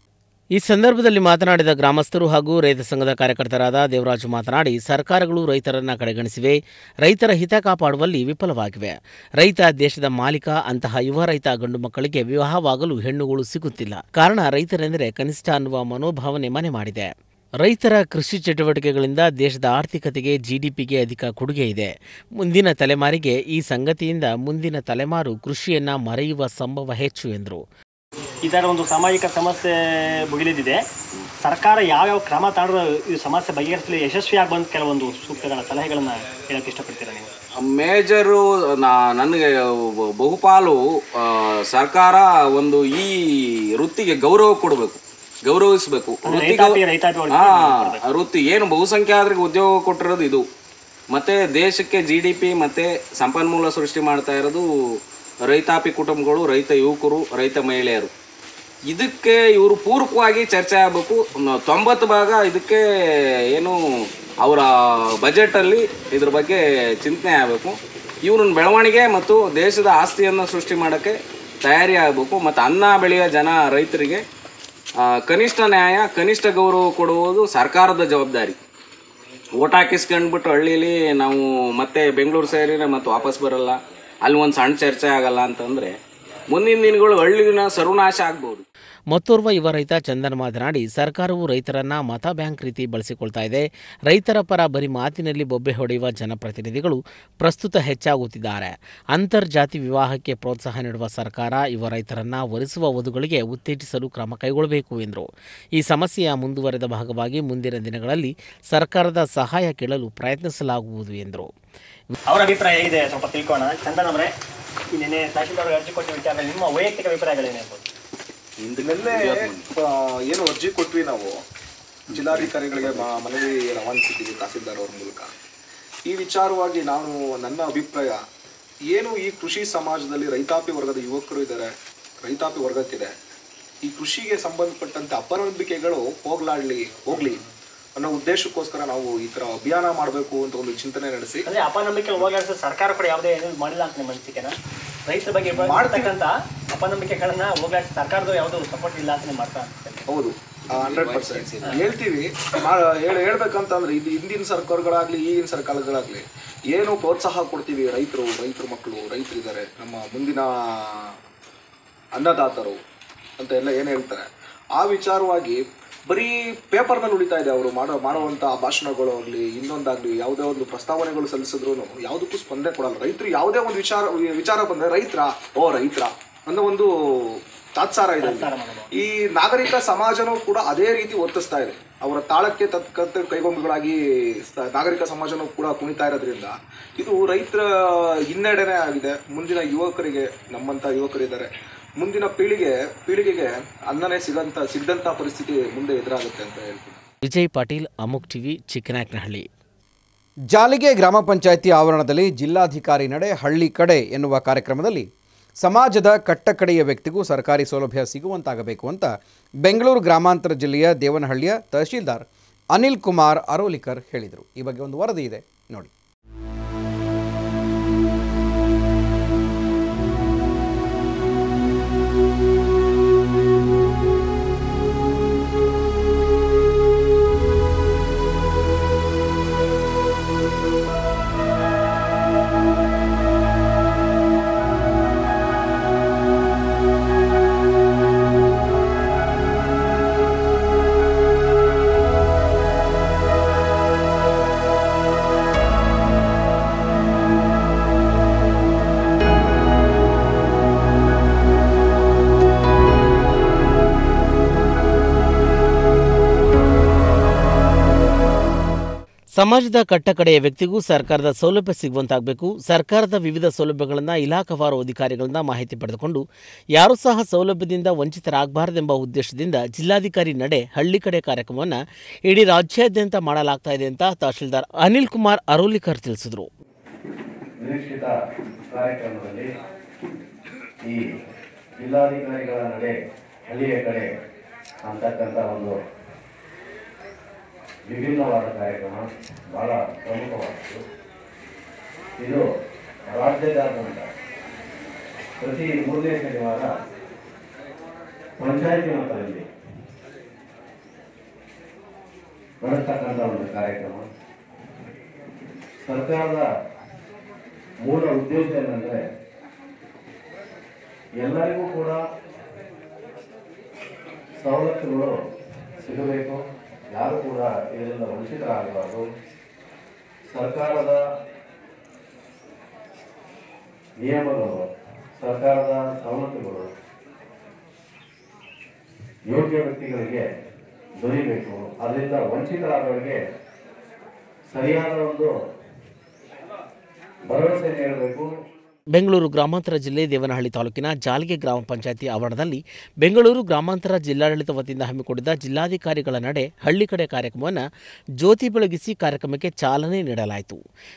ಈ ಸಂದರ್ಭದಲ್ಲಿ ಮಾತನಾಡಿದ ಗ್ರಾಮಸ್ಥರು ಹಾಗೂ ರೈತ ಸಂಘದ ಕಾರ್ಯಕರ್ತರಾದ ದೇವರಾಜು ಮಾತನಾಡಿ ಸರ್ಕಾರಗಳು ರೈತರನ್ನ ಕಡೆಗಣಿಸಿವೆ ರೈತರ ಹಿತ ಕಾಪಾಡುವಲ್ಲಿ ವಿಫಲವಾಗಿವೆ ರೈತ ದೇಶದ ಮಾಲೀಕ ಅಂತಹ ಯುವ ರೈತ ಗಂಡು ಮಕ್ಕಳಿಗೆ ವಿವಾಹವಾಗಲು ಹೆಣ್ಣುಗಳು ಸಿಗುತ್ತಿಲ್ಲ ಕಾರಣ ರೈತರೆಂದರೆ ಕನಿಷ್ಠ ಅನ್ನುವ ಮನೋಭಾವನೆ ಮನೆ ಮಾಡಿದೆ ರೈತರ ಕೃಷಿ ಚಟುವಟಿಕೆಗಳಿಂದ ದೇಶದ ಆರ್ಥಿಕತೆಗೆ ಜಿಡಿಪಿಗೆ ಅಧಿಕ ಕೊಡುಗೆ ಇದೆ ಮುಂದಿನ ತಲೆಮಾರಿಗೆ ಈ ಸಂಗತಿಯಿಂದ ಮುಂದಿನ ತಲೆಮಾರು ಕೃಷಿಯನ್ನ ಮರೆಯುವ ಸಂಭವ ಹೆಚ್ಚು ಎಂದರು ಈ ಥರ ಒಂದು ಸಾಮಾಜಿಕ ಸಮಸ್ಯೆ ಮುಗಿಲಿದ್ದಿದೆ ಸರ್ಕಾರ ಯಾವ್ಯಾವ ಕ್ರಮ ತಗೊಂಡ್ರೆ ಈ ಸಮಸ್ಯೆ ಬಗೆಹರಿಸಲಿ ಯಶಸ್ವಿಯಾಗಿ ಬಂದ ಕೆಲವೊಂದು ಸೂಕ್ತಗಳ ಸಲಹೆಗಳನ್ನು ಹೇಳಕ್ಕೆ ಇಷ್ಟಪಡ್ತೀರಾ ನೀವು ಮೇಜರು ನಾ- ನನಗೆ ಬಹುಪಾಲು ಆ, ಸರ್ಕಾರ ಒಂದು ಈ ವೃತ್ತಿಗೆ ಗೌರವ ಕೊಡಬೇಕು ಗೌರವಿಸಬೇಕು ಅಂದ್ರೆ ರೈತಾಪಿ- ರೈತಾಪಿ ವರ್ಗಕ್ಕೆ ಹಾ ವೃತ್ತಿ ಏನು ಬಹುಸಂಖ್ಯಾತರಿಗೆ ಉದ್ಯೋಗ ಕೊಟ್ಟಿರೋದು ಇದು ಮತ್ತೆ ದೇಶಕ್ಕೆ ಜಿ ಡಿ ಪಿ ಮತ್ತೆ ಸಂಪನ್ಮೂಲ ಸೃಷ್ಟಿ ಮಾಡ್ತಾ ಇರೋದು ರೈತಾಪಿ ಕುಟುಂಬಗಳು ರೈತ ಯುವಕರು ರೈತ ಮಹಿಳೆಯರು ಇದಕ್ಕೆ ಇವರು ಪೂರಕವಾಗಿ ಚರ್ಚೆ ಆಗಬೇಕು ತೊಂಬತ್ತು ಭಾಗ ಇದಕ್ಕೆ ಏನು ಅವರ ಬಜೆಟಲ್ಲಿ ಇದ್ರ ಬಗ್ಗೆ ಚಿಂತನೆ ಆಗಬೇಕು ಇವ್ರನ್ನ ಬೆಳವಣಿಗೆ ಮತ್ತು ದೇಶದ ಆಸ್ತಿಯನ್ನು ಸೃಷ್ಟಿ ಮಾಡೋಕ್ಕೆ ತಯಾರಿ ಆಗಬೇಕು ಮತ್ತು ಅನ್ನ ಬೆಳೆಯೋ ಜನ ರೈತರಿಗೆ ಆ, ಕನಿಷ್ಠ ನ್ಯಾಯ ಕನಿಷ್ಠ ಗೌರವ ಕೊಡುವುದು ಸರ್ಕಾರದ ಜವಾಬ್ದಾರಿ ಓಟ್ ಹಾಕಿಸ್ಕೊಂಡ್ಬಿಟ್ಟು ಹಳ್ಳೀಲಿ ನಾವು ಮತ್ತೆ ಬೆಂಗಳೂರು ಸೇರಿದ್ರೆ ಮತ್ತೆ ವಾಪಸ್ ಬರಲ್ಲ ಅಲ್ಲಿ ಒಂದು ಸಣ್ಣ ಚರ್ಚೆ ಆಗಲ್ಲ ಅಂತಂದರೆ ಮುಂದಿನ ದಿನಗಳು ಹಳ್ಳಿನ ಸರ್ವನಾಶ ಆಗ್ಬೋದು ಮತ್ತೋರ್ವ ಯುವ ರೈತ ಚಂದನ್ ಮಾತನಾಡಿ ಸರ್ಕಾರವು ರೈತರನ್ನ ಮತ ಬ್ಯಾಂಕ್ ರೀತಿ ಬಳಸಿಕೊಳ್ತಾ ಇದೆ ರೈತರ ಪರ ಬರೀ ಮಾತಿನಲ್ಲಿ ಬೊಬ್ಬೆ ಹೊಡೆಯುವ ಜನಪ್ರತಿನಿಧಿಗಳು ಪ್ರಸ್ತುತ ಹೆಚ್ಚಾಗುತ್ತಿದ್ದಾರೆ ಅಂತರ್ಜಾತಿ ವಿವಾಹಕ್ಕೆ ಪ್ರೋತ್ಸಾಹ ನೀಡುವ ಸರ್ಕಾರ ಯುವ ರೈತರನ್ನ ವರಿಸುವ ವಧುಗಳಿಗೆ ಉತ್ತೇಜಿಸಲು ಕ್ರಮ ಕೈಗೊಳ್ಳಬೇಕು ಎಂದರು ಈ ಸಮಸ್ಯೆಯ ಮುಂದುವರೆದ ಭಾಗವಾಗಿ ಮುಂದಿನ ದಿನಗಳಲ್ಲಿ ಸರ್ಕಾರದ ಸಹಾಯ ಕೇಳಲು ಪ್ರಯತ್ನಿಸಲಾಗುವುದು ಎಂದರು ಅವರ ಅಭಿಪ್ರಾಯ ಇದೆ ಸ್ವಲ್ಪ ತಿಳ್ಕೋಣ ಚಂದನ್ ಅವರೇ ಈ ನಿನ್ನೆ ತಹಶೀಲ್ದಾರ್ ಅರ್ಜಿ ಕೊಟ್ಟ ವಿಚಾರ ನಿಮ್ಮ ವೈಯಕ್ತಿಕ ಅಭಿಪ್ರಾಯಗಳೇನಿರ್ಬೋದು ನಿನ್ನೆ ಆ, ಏನು ಅರ್ಜಿ ಕೊಟ್ವಿ ನಾವು ಜಿಲ್ಲಾಧಿಕಾರಿಗಳಿಗೆ ಮ- ಮನವಿ ರವಾನಿಸಿದ್ದೀವಿ ತಹಸೀಲ್ದಾರ್ ಅವ್ರ ಮೂಲಕ ಈ ವಿಚಾರವಾಗಿ ನಾನು ನನ್ನ ಅಭಿಪ್ರಾಯ ಏನು ಈ ಕೃಷಿ ಸಮಾಜದಲ್ಲಿ ರೈತಾಪಿ ವರ್ಗದ ಯುವಕರು ಇದ್ದಾರೆ ರೈತಾಪಿ ವರ್ಗಕ್ಕಿದೆ ಈ ಕೃಷಿಗೆ ಸಂಬಂಧಪಟ್ಟಂತೆ ಅಪನಂಬಿಕೆಗಳು ಹೋಗ್ಲಾಡ್ಲಿ ಹೋಗ್ಲಿ ಅನ್ನೋ ಉದ್ದೇಶಕ್ಕೋಸ್ಕರ ನಾವು ಈ ತರ ಅಭಿಯಾನ ಮಾಡಬೇಕು ಅಂತ ಒಂದು ಚಿಂತನೆ ನಡೆಸಿ ಅಂದ್ರೆ ಅಪನಂಬಿಕೆ ಹೋಗಾಡಿಸೋ ಸರ್ಕಾರ ಕೂಡ ಯಾವುದೇ ಏನು ಮಾಡಿಲ್ಲ ಅಂತ ನಿಮ್ಮ ಅನಿಸಿಕೆನ ರೈತರ ಬಗ್ಗೆ ಮಾಡ್ತಕ್ಕಂಥ ಅಪನಂಬಿಕೆಗಳನ್ನ ಹೋಗ್ಲಾಡಿಸಿ ಸರ್ಕಾರದ ಯಾವುದು ಸಪೋರ್ಟ್ ಇಲ್ಲ ಅಂತ ನೀವು ಮಾಡ್ತಾ ಅನ್ಸುತ್ತೆ. ಹೌದು ಹಂಡ್ರೆಡ್ ಪರ್ಸೆಂಟ್ ಹೇಳ್ತೀವಿ ಮಾ- ಹೇಳ್ ಹೇಳ್ಬೇಕಂತಂದ್ರೆ ಇದು ಹಿಂದಿನ ಸರ್ಕಾರಗಳಾಗ್ಲಿ ಈಗಿನ ಸರ್ಕಾರಗಳಾಗ್ಲಿ ಏನು ಪ್ರೋತ್ಸಾಹ ಕೊಡ್ತೀವಿ ರೈತರು ರೈತರ ಮಕ್ಕಳು ರೈತರಿದ್ದಾರೆ ನಮ್ಮ ಮುಂದಿನ ಅನ್ನದಾತರು ಅಂತ ಎಲ್ಲ ಏನು ಹೇಳ್ತಾರೆ ಆ ವಿಚಾರವಾಗಿ ಬರೀ ಪೇಪರ್ ಮೇಲೆ ಉಳಿತಾ ಇದೆ ಅವರು ಮಾಡೋ ಮಾಡುವಂಥ ಭಾಷಣಗಳು ಆಗಲಿ ಇನ್ನೊಂದಾಗಲಿ ಯಾವುದೇ ಒಂದು ಪ್ರಸ್ತಾವನೆಗಳು ಸಲ್ಲಿಸಿದ್ರು ಯಾವುದಕ್ಕೂ ಸ್ಪಂದನೆ ಕೊಡಲ್ಲ ರೈತರು ಯಾವುದೇ ಒಂದು ವಿಚಾರ ವಿಚಾರ ಬಂದರೆ ರೈತರ ಓ ರೈತರ ಅನ್ನೋ ಒಂದು ತಾತ್ಸಾರ ಇದೆ ಇಲ್ಲಿ. ಈ ನಾಗರಿಕ ಸಮಾಜನೂ ಕೂಡ ಅದೇ ರೀತಿ ವರ್ತಿಸ್ತಾ ಇದೆ ಅವರ ತಾಳಕ್ಕೆ ತಕ್ಕಂತೆ ಕೈಗೊಂಬೆಗಳಾಗಿ ಸ- ನಾಗರಿಕ ಸಮಾಜನೂ ಕೂಡ ಕುಣಿತಾ ಇರೋದ್ರಿಂದ ಇದು ರೈತರ ಹಿನ್ನಡೆನೇ ಆಗಿದೆ ಮುಂದಿನ ಯುವಕರಿಗೆ ನಮ್ಮಂಥ ಯುವಕರಿದ್ದಾರೆ ಮುಂದಿನ ಪೀಳಿಗೆ ಪೀಳಿಗೆಗೆ ಅನ್ನನೇ ಸಿಗಂತ ಸಿಗದಂಥ ಪರಿಸ್ಥಿತಿ ಮುಂದೆ ಎದುರಾಗುತ್ತೆ ಅಂತ ಹೇಳ್ತೀನಿ ವಿಜಯ್ ಪಾಟೀಲ್ ಅಮುಕ್ ಟಿವಿ ಚಿಕ್ಕನಾಯಕನಹಳ್ಳಿ ಜಾಲಿಗೆ ಗ್ರಾಮ ಪಂಚಾಯಿತಿ ಆವರಣದಲ್ಲಿ ಜಿಲ್ಲಾಧಿಕಾರಿ ನಡೆ ಹಳ್ಳಿ ಕಡೆ ಎನ್ನುವ ಕಾರ್ಯಕ್ರಮದಲ್ಲಿ ಸಮಾಜದ ಕಟ್ಟಕಡೆಯ ವ್ಯಕ್ತಿಗೂ ಸರ್ಕಾರಿ ಸೌಲಭ್ಯ ಸಿಗುವಂತಾಗಬೇಕು ಅಂತ ಬೆಂಗಳೂರು ಗ್ರಾಮಾಂತರ ಜಿಲ್ಲೆಯ ದೇವನಹಳ್ಳಿಯ ತಹಶೀಲ್ದಾರ್ ಅನಿಲ್ ಕುಮಾರ್ ಅರೋಲಿಕರ್ ಹೇಳಿದರು ಈ ಬಗ್ಗೆ ಒಂದು ವರದಿ ಇದೆ ನೋಡಿ ಸಮಾಜದ ಕಟ್ಟಕಡೆಯ ವ್ಯಕ್ತಿಗೂ ಸರ್ಕಾರದ ಸೌಲಭ್ಯ ಸಿಗುವಂತಾಗಬೇಕು ಸರ್ಕಾರದ ವಿವಿಧ ಸೌಲಭ್ಯಗಳನ್ನು ಇಲಾಖಾವಾರು ಅಧಿಕಾರಿಗಳಿಂದ ಮಾಹಿತಿ ಪಡೆದುಕೊಂಡು ಯಾರೂ ಸಹ ಸೌಲಭ್ಯದಿಂದ ವಂಚಿತರಾಗಬಾರದೆಂಬ ಉದ್ದೇಶದಿಂದ ಜಿಲ್ಲಾಧಿಕಾರಿ ನಡೆ ಹಳ್ಳಿ ಕಡೆ ಕಾರ್ಯಕ್ರಮವನ್ನು ಇಡೀ ರಾಜ್ಯಾದ್ಯಂತ ಮಾಡಲಾಗ್ತಾ ಇದೆ ಅಂತ ತಹಶೀಲ್ದಾರ್ ಅನಿಲ್ ಕುಮಾರ್ ಅರೋಲಿಕರ್ ತಿಳಿಸಿದರು ನಿರೀಕ್ಷಿತ ಕಾರ್ಯಕ್ರಮದಲ್ಲಿ ಈ ಜಿಲ್ಲಾಧಿಕಾರಿಗಳ ನಡೆ ಹಳ್ಳಿಯ ಕಡೆ ಅಂತಕ್ಕಂಥ ಒಂದು ವಿಭಿನ್ನವಾದ ಕಾರ್ಯಕ್ರಮ ಬಹಳ ಪ್ರಮುಖವಾದದ್ದು ಇದು ರಾಜ್ಯದಾದ್ಯಂತ ಪ್ರತಿ ಮೂರನೇ ಶನಿವಾರ ಪಂಚಾಯತಿ ಮಟ್ಟದಲ್ಲಿ ನಡೆಸ್ತಕ್ಕಂಥ ಒಂದು ಕಾರ್ಯಕ್ರಮ ಸರ್ಕಾರದ ಮೂಲ ಉದ್ದೇಶ ಏನಂದ್ರೆ ಎಲ್ಲರಿಗೂ ಕೂಡ ಸವಲತ್ತುಗಳು ಸಿಗಬೇಕು ಯಾರು ಕೂಡ ಇದರಿಂದ ವಂಚಿತರಾಗಬಾರ್ದು ಸರ್ಕಾರದ ನಿಯಮಗಳು ಸರ್ಕಾರದ ಸವಲತ್ತುಗಳು ಯೋಗ್ಯ ವ್ಯಕ್ತಿಗಳಿಗೆ ದೊರೆಯಬೇಕು ಅದರಿಂದ ವಂಚಿತರಾದವರಿಗೆ ಸರಿಯಾದ ಒಂದು ಭರವಸೆ ನೀಡಬೇಕು ಬೆಂಗಳೂರು ಗ್ರಾಮಾಂತರ ಜಿಲ್ಲೆ ದೇವನಹಳ್ಳಿ ತಾಲೂಕಿನ ಜಾಲಿಗೆ ಗ್ರಾಮ ಪಂಚಾಯತಿ ಆವರಣದಲ್ಲಿ ಬೆಂಗಳೂರು ಗ್ರಾಮಾಂತರ ಜಿಲ್ಲಾಡಳಿತ ವತಿಯಿಂದ ಹಮ್ಮಿಕೊಂಡಿದ್ದ ಜಿಲ್ಲಾಧಿಕಾರಿಗಳ ನಡೆ ಹಳ್ಳಿ ಕಡೆ ಕಾರ್ಯಕ್ರಮವನ್ನು ಜ್ಯೋತಿ ಬೆಳಗಿಸಿ ಕಾರ್ಯಕ್ರಮಕ್ಕೆ ಚಾಲನೆ ನೀಡಲಾಯಿತು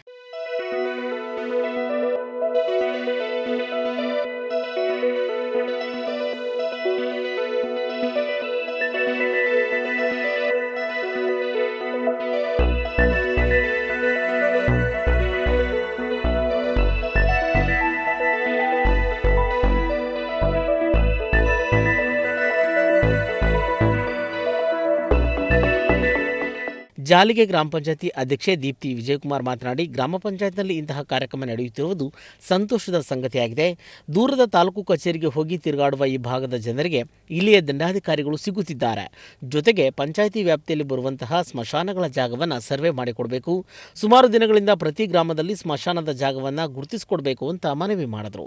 ಜಾಲಿಗೆ ಗ್ರಾಮ ಪಂಚಾಯತಿ ಅಧ್ಯಕ್ಷೆ ದೀಪ್ತಿ ವಿಜಯಕುಮಾರ್ ಮಾತನಾಡಿ ಗ್ರಾಮ ಪಂಚಾಯತ್ನಲ್ಲಿ ಇಂತಹ ಕಾರ್ಯಕ್ರಮ ನಡೆಯುತ್ತಿರುವುದು ಸಂತೋಷದ ಸಂಗತಿಯಾಗಿದೆ ದೂರದ ತಾಲೂಕು ಕಚೇರಿಗೆ ಹೋಗಿ ತಿರುಗಾಡುವ ಈ ಭಾಗದ ಜನರಿಗೆ ಇಲ್ಲಿಯ ದಂಡಾಧಿಕಾರಿಗಳು ಸಿಗುತ್ತಿದ್ದಾರೆ ಜೊತೆಗೆ ಪಂಚಾಯಿತಿ ವ್ಯಾಪ್ತಿಯಲ್ಲಿ ಬರುವಂತಹ ಸ್ಮಶಾನಗಳ ಜಾಗವನ್ನು ಸರ್ವೆ ಮಾಡಿಕೊಡಬೇಕು ಸುಮಾರು ದಿನಗಳಿಂದ ಪ್ರತಿ ಗ್ರಾಮದಲ್ಲಿ ಸ್ಮಶಾನದ ಜಾಗವನ್ನು ಗುರುತಿಸಿಕೊಡಬೇಕು ಅಂತ ಮನವಿ ಮಾಡಿದರು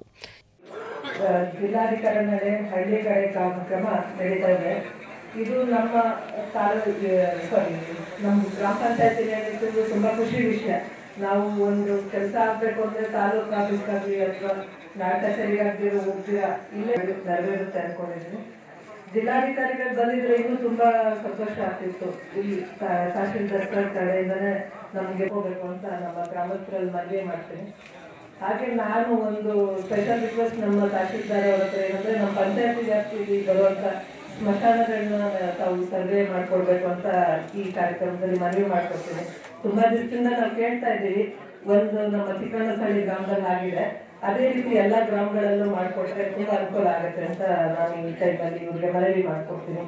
ಜಿಲ್ಲಾಧಿಕಾರಿ ಮೇಲೆ ಹಳ್ಳಿ ಕಡೆ ಕಾರ್ಯಕ್ರಮ ನಡೀತಾ ಇದೆ ಇದು ನಮ್ಮ ತಾಲೂಕು ಸಾರಿ ನಮ್ಮ ಗ್ರಾಮ ಪಂಚಾಯತಿ ಇದು ತುಂಬಾ ಖುಷಿ ವಿಷಯ ನಾವು ಒಂದು ಕೆಲಸ ಆಗ್ಬೇಕು ಅಂದ್ರೆ ತಾಲೂಕು ಆಫೀಸ್ಗಾಗ್ಲಿ ಅಥವಾ ನಾಡ ಕಚೇರಿಗಾಗ್ದಿರೋ ಹೋಗ್ತೀರಾ ಇಲ್ಲೇ ನೆರವೇರುತ್ತೆ ಅನ್ಕೊಂಡಿದ್ದೀನಿ ಜಿಲ್ಲಾಧಿಕಾರಿಗಳು ಬಂದಿದ್ರೆ ಇನ್ನೂ ತುಂಬಾ ಸಂತೋಷ ಆಗ್ತಿತ್ತು ಇಲ್ಲಿ ತಾ- ತಹಶೀಲ್ದಾರ್ ಸರ್ ಕಡೆಯಿಂದನೇ ನಮ್ಗೆ ಹೋಗ್ಬೇಕು ಅಂತ ನಮ್ಮ ಗ್ರಾಮಸ್ಥರಲ್ಲಿ ಮನವಿ ಮಾಡ್ತೀನಿ ಹಾಗೆ ನಾನು ಒಂದು ಸ್ಪೆಷಲ್ ರಿಕ್ವೆಸ್ಟ್ ನಮ್ಮ ತಹಶೀಲ್ದಾರ್ ಅವರ ಹತ್ರ ಏನಂದ್ರೆ ನಮ್ಮ ಪಂಚಾಯತಿ ವ್ಯಾಪ್ತಿಯಲ್ಲಿ ಬರುವಂತ ಸ್ಮಶಾನಗಳನ್ನ ತಾವು ಸರ್ವೆ ಮಾಡ್ಕೊಡ್ಬೇಕು ಅಂತ ಈ ಕಾರ್ಯಕ್ರಮದಲ್ಲಿ ಮನವಿ ಮಾಡ್ಕೊಡ್ತೀನಿ ತುಂಬಾ ದಿವಸದಿಂದ ನಾವು ಕೇಳ್ತಾ ಇದ್ದೀವಿ ಒಂದು ನಮ್ಮ ಚಿಕ್ಕಣ್ಣಸಳ್ಳಿ ಗ್ರಾಮದಲ್ಲಿ ಆಗಿದೆ ಅದೇ ರೀತಿ ಎಲ್ಲಾ ಗ್ರಾಮಗಳಲ್ಲೂ ಮಾಡ್ಕೊಟ್ರೆ ತುಂಬಾ ಅನುಕೂಲ ಆಗುತ್ತೆ ಅಂತ ನಾನು ಈ ಟೈಮಲ್ಲಿ ಇವ್ರಿಗೆ ಮನವಿ ಮಾಡ್ಕೊಡ್ತೀನಿ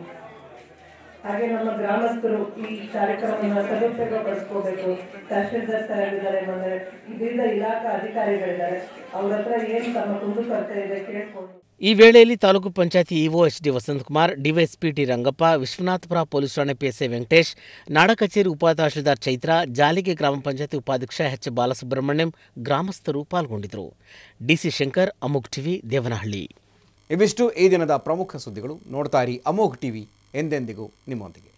ಹಾಗೆ ನಮ್ಮ ಗ್ರಾಮಸ್ಥರು ಈ ಕಾರ್ಯಕ್ರಮವನ್ನು ಸದುಪಯೋಗ ಪಡಿಸ್ಕೋಬೇಕು ತಹಶೀಲ್ದಾರ್ ಸರ್ ಆಗಿದ್ದಾರೆ ಅಂದ್ರೆ ವಿವಿಧ ಇಲಾಖಾ ಅಧಿಕಾರಿಗಳಿದ್ದಾರೆ ಅವ್ರ ಹತ್ರ ಏನ್ ತಮ್ಮ ಕುಂದುಕೊರತೆ ಇದೆ ಕೇಳ್ಕೊಂಡು ಈ ವೇಳೆಯಲ್ಲಿ ತಾಲೂಕು ಪಂಚಾಯತಿ EO H D Vasanthakumar DYSP T Rangappa Vishwanathapura police ಠಾಣೆ ಪಿಎಸ್ಐ ವೆಂಕಟೇಶ್ ನಾಡ ಕಚೇರಿ ಉಪತಹಶೀಲ್ದಾರ್ ಚೈತ್ರ ಜಾಲಿಗೆ ಗ್ರಾಮ ಪಂಚಾಯತಿ ಉಪಾಧ್ಯಕ್ಷ ಎಚ್ ಬಾಲಸುಬ್ರಹ್ಮಣ್ಯಂ ಗ್ರಾಮಸ್ಥರು ಪಾಲ್ಗೊಂಡಿದ್ದರು ಡಿಸಿ ಶಂಕರ್ ಅಮುಕ್ ಟಿವಿ ದೇವನಹಳ್ಳಿ ಇವಿಷ್ಟು ಈ ದಿನದ ಪ್ರಮುಖ ಸುದ್ದಿಗಳು ನೋಡ್ತಾ ಇರಿ ಅಮೋಘ್ ಟಿವಿ ಎಂದೆಂದಿಗೂ ನಿಮ್ಮೊಂದಿಗೆ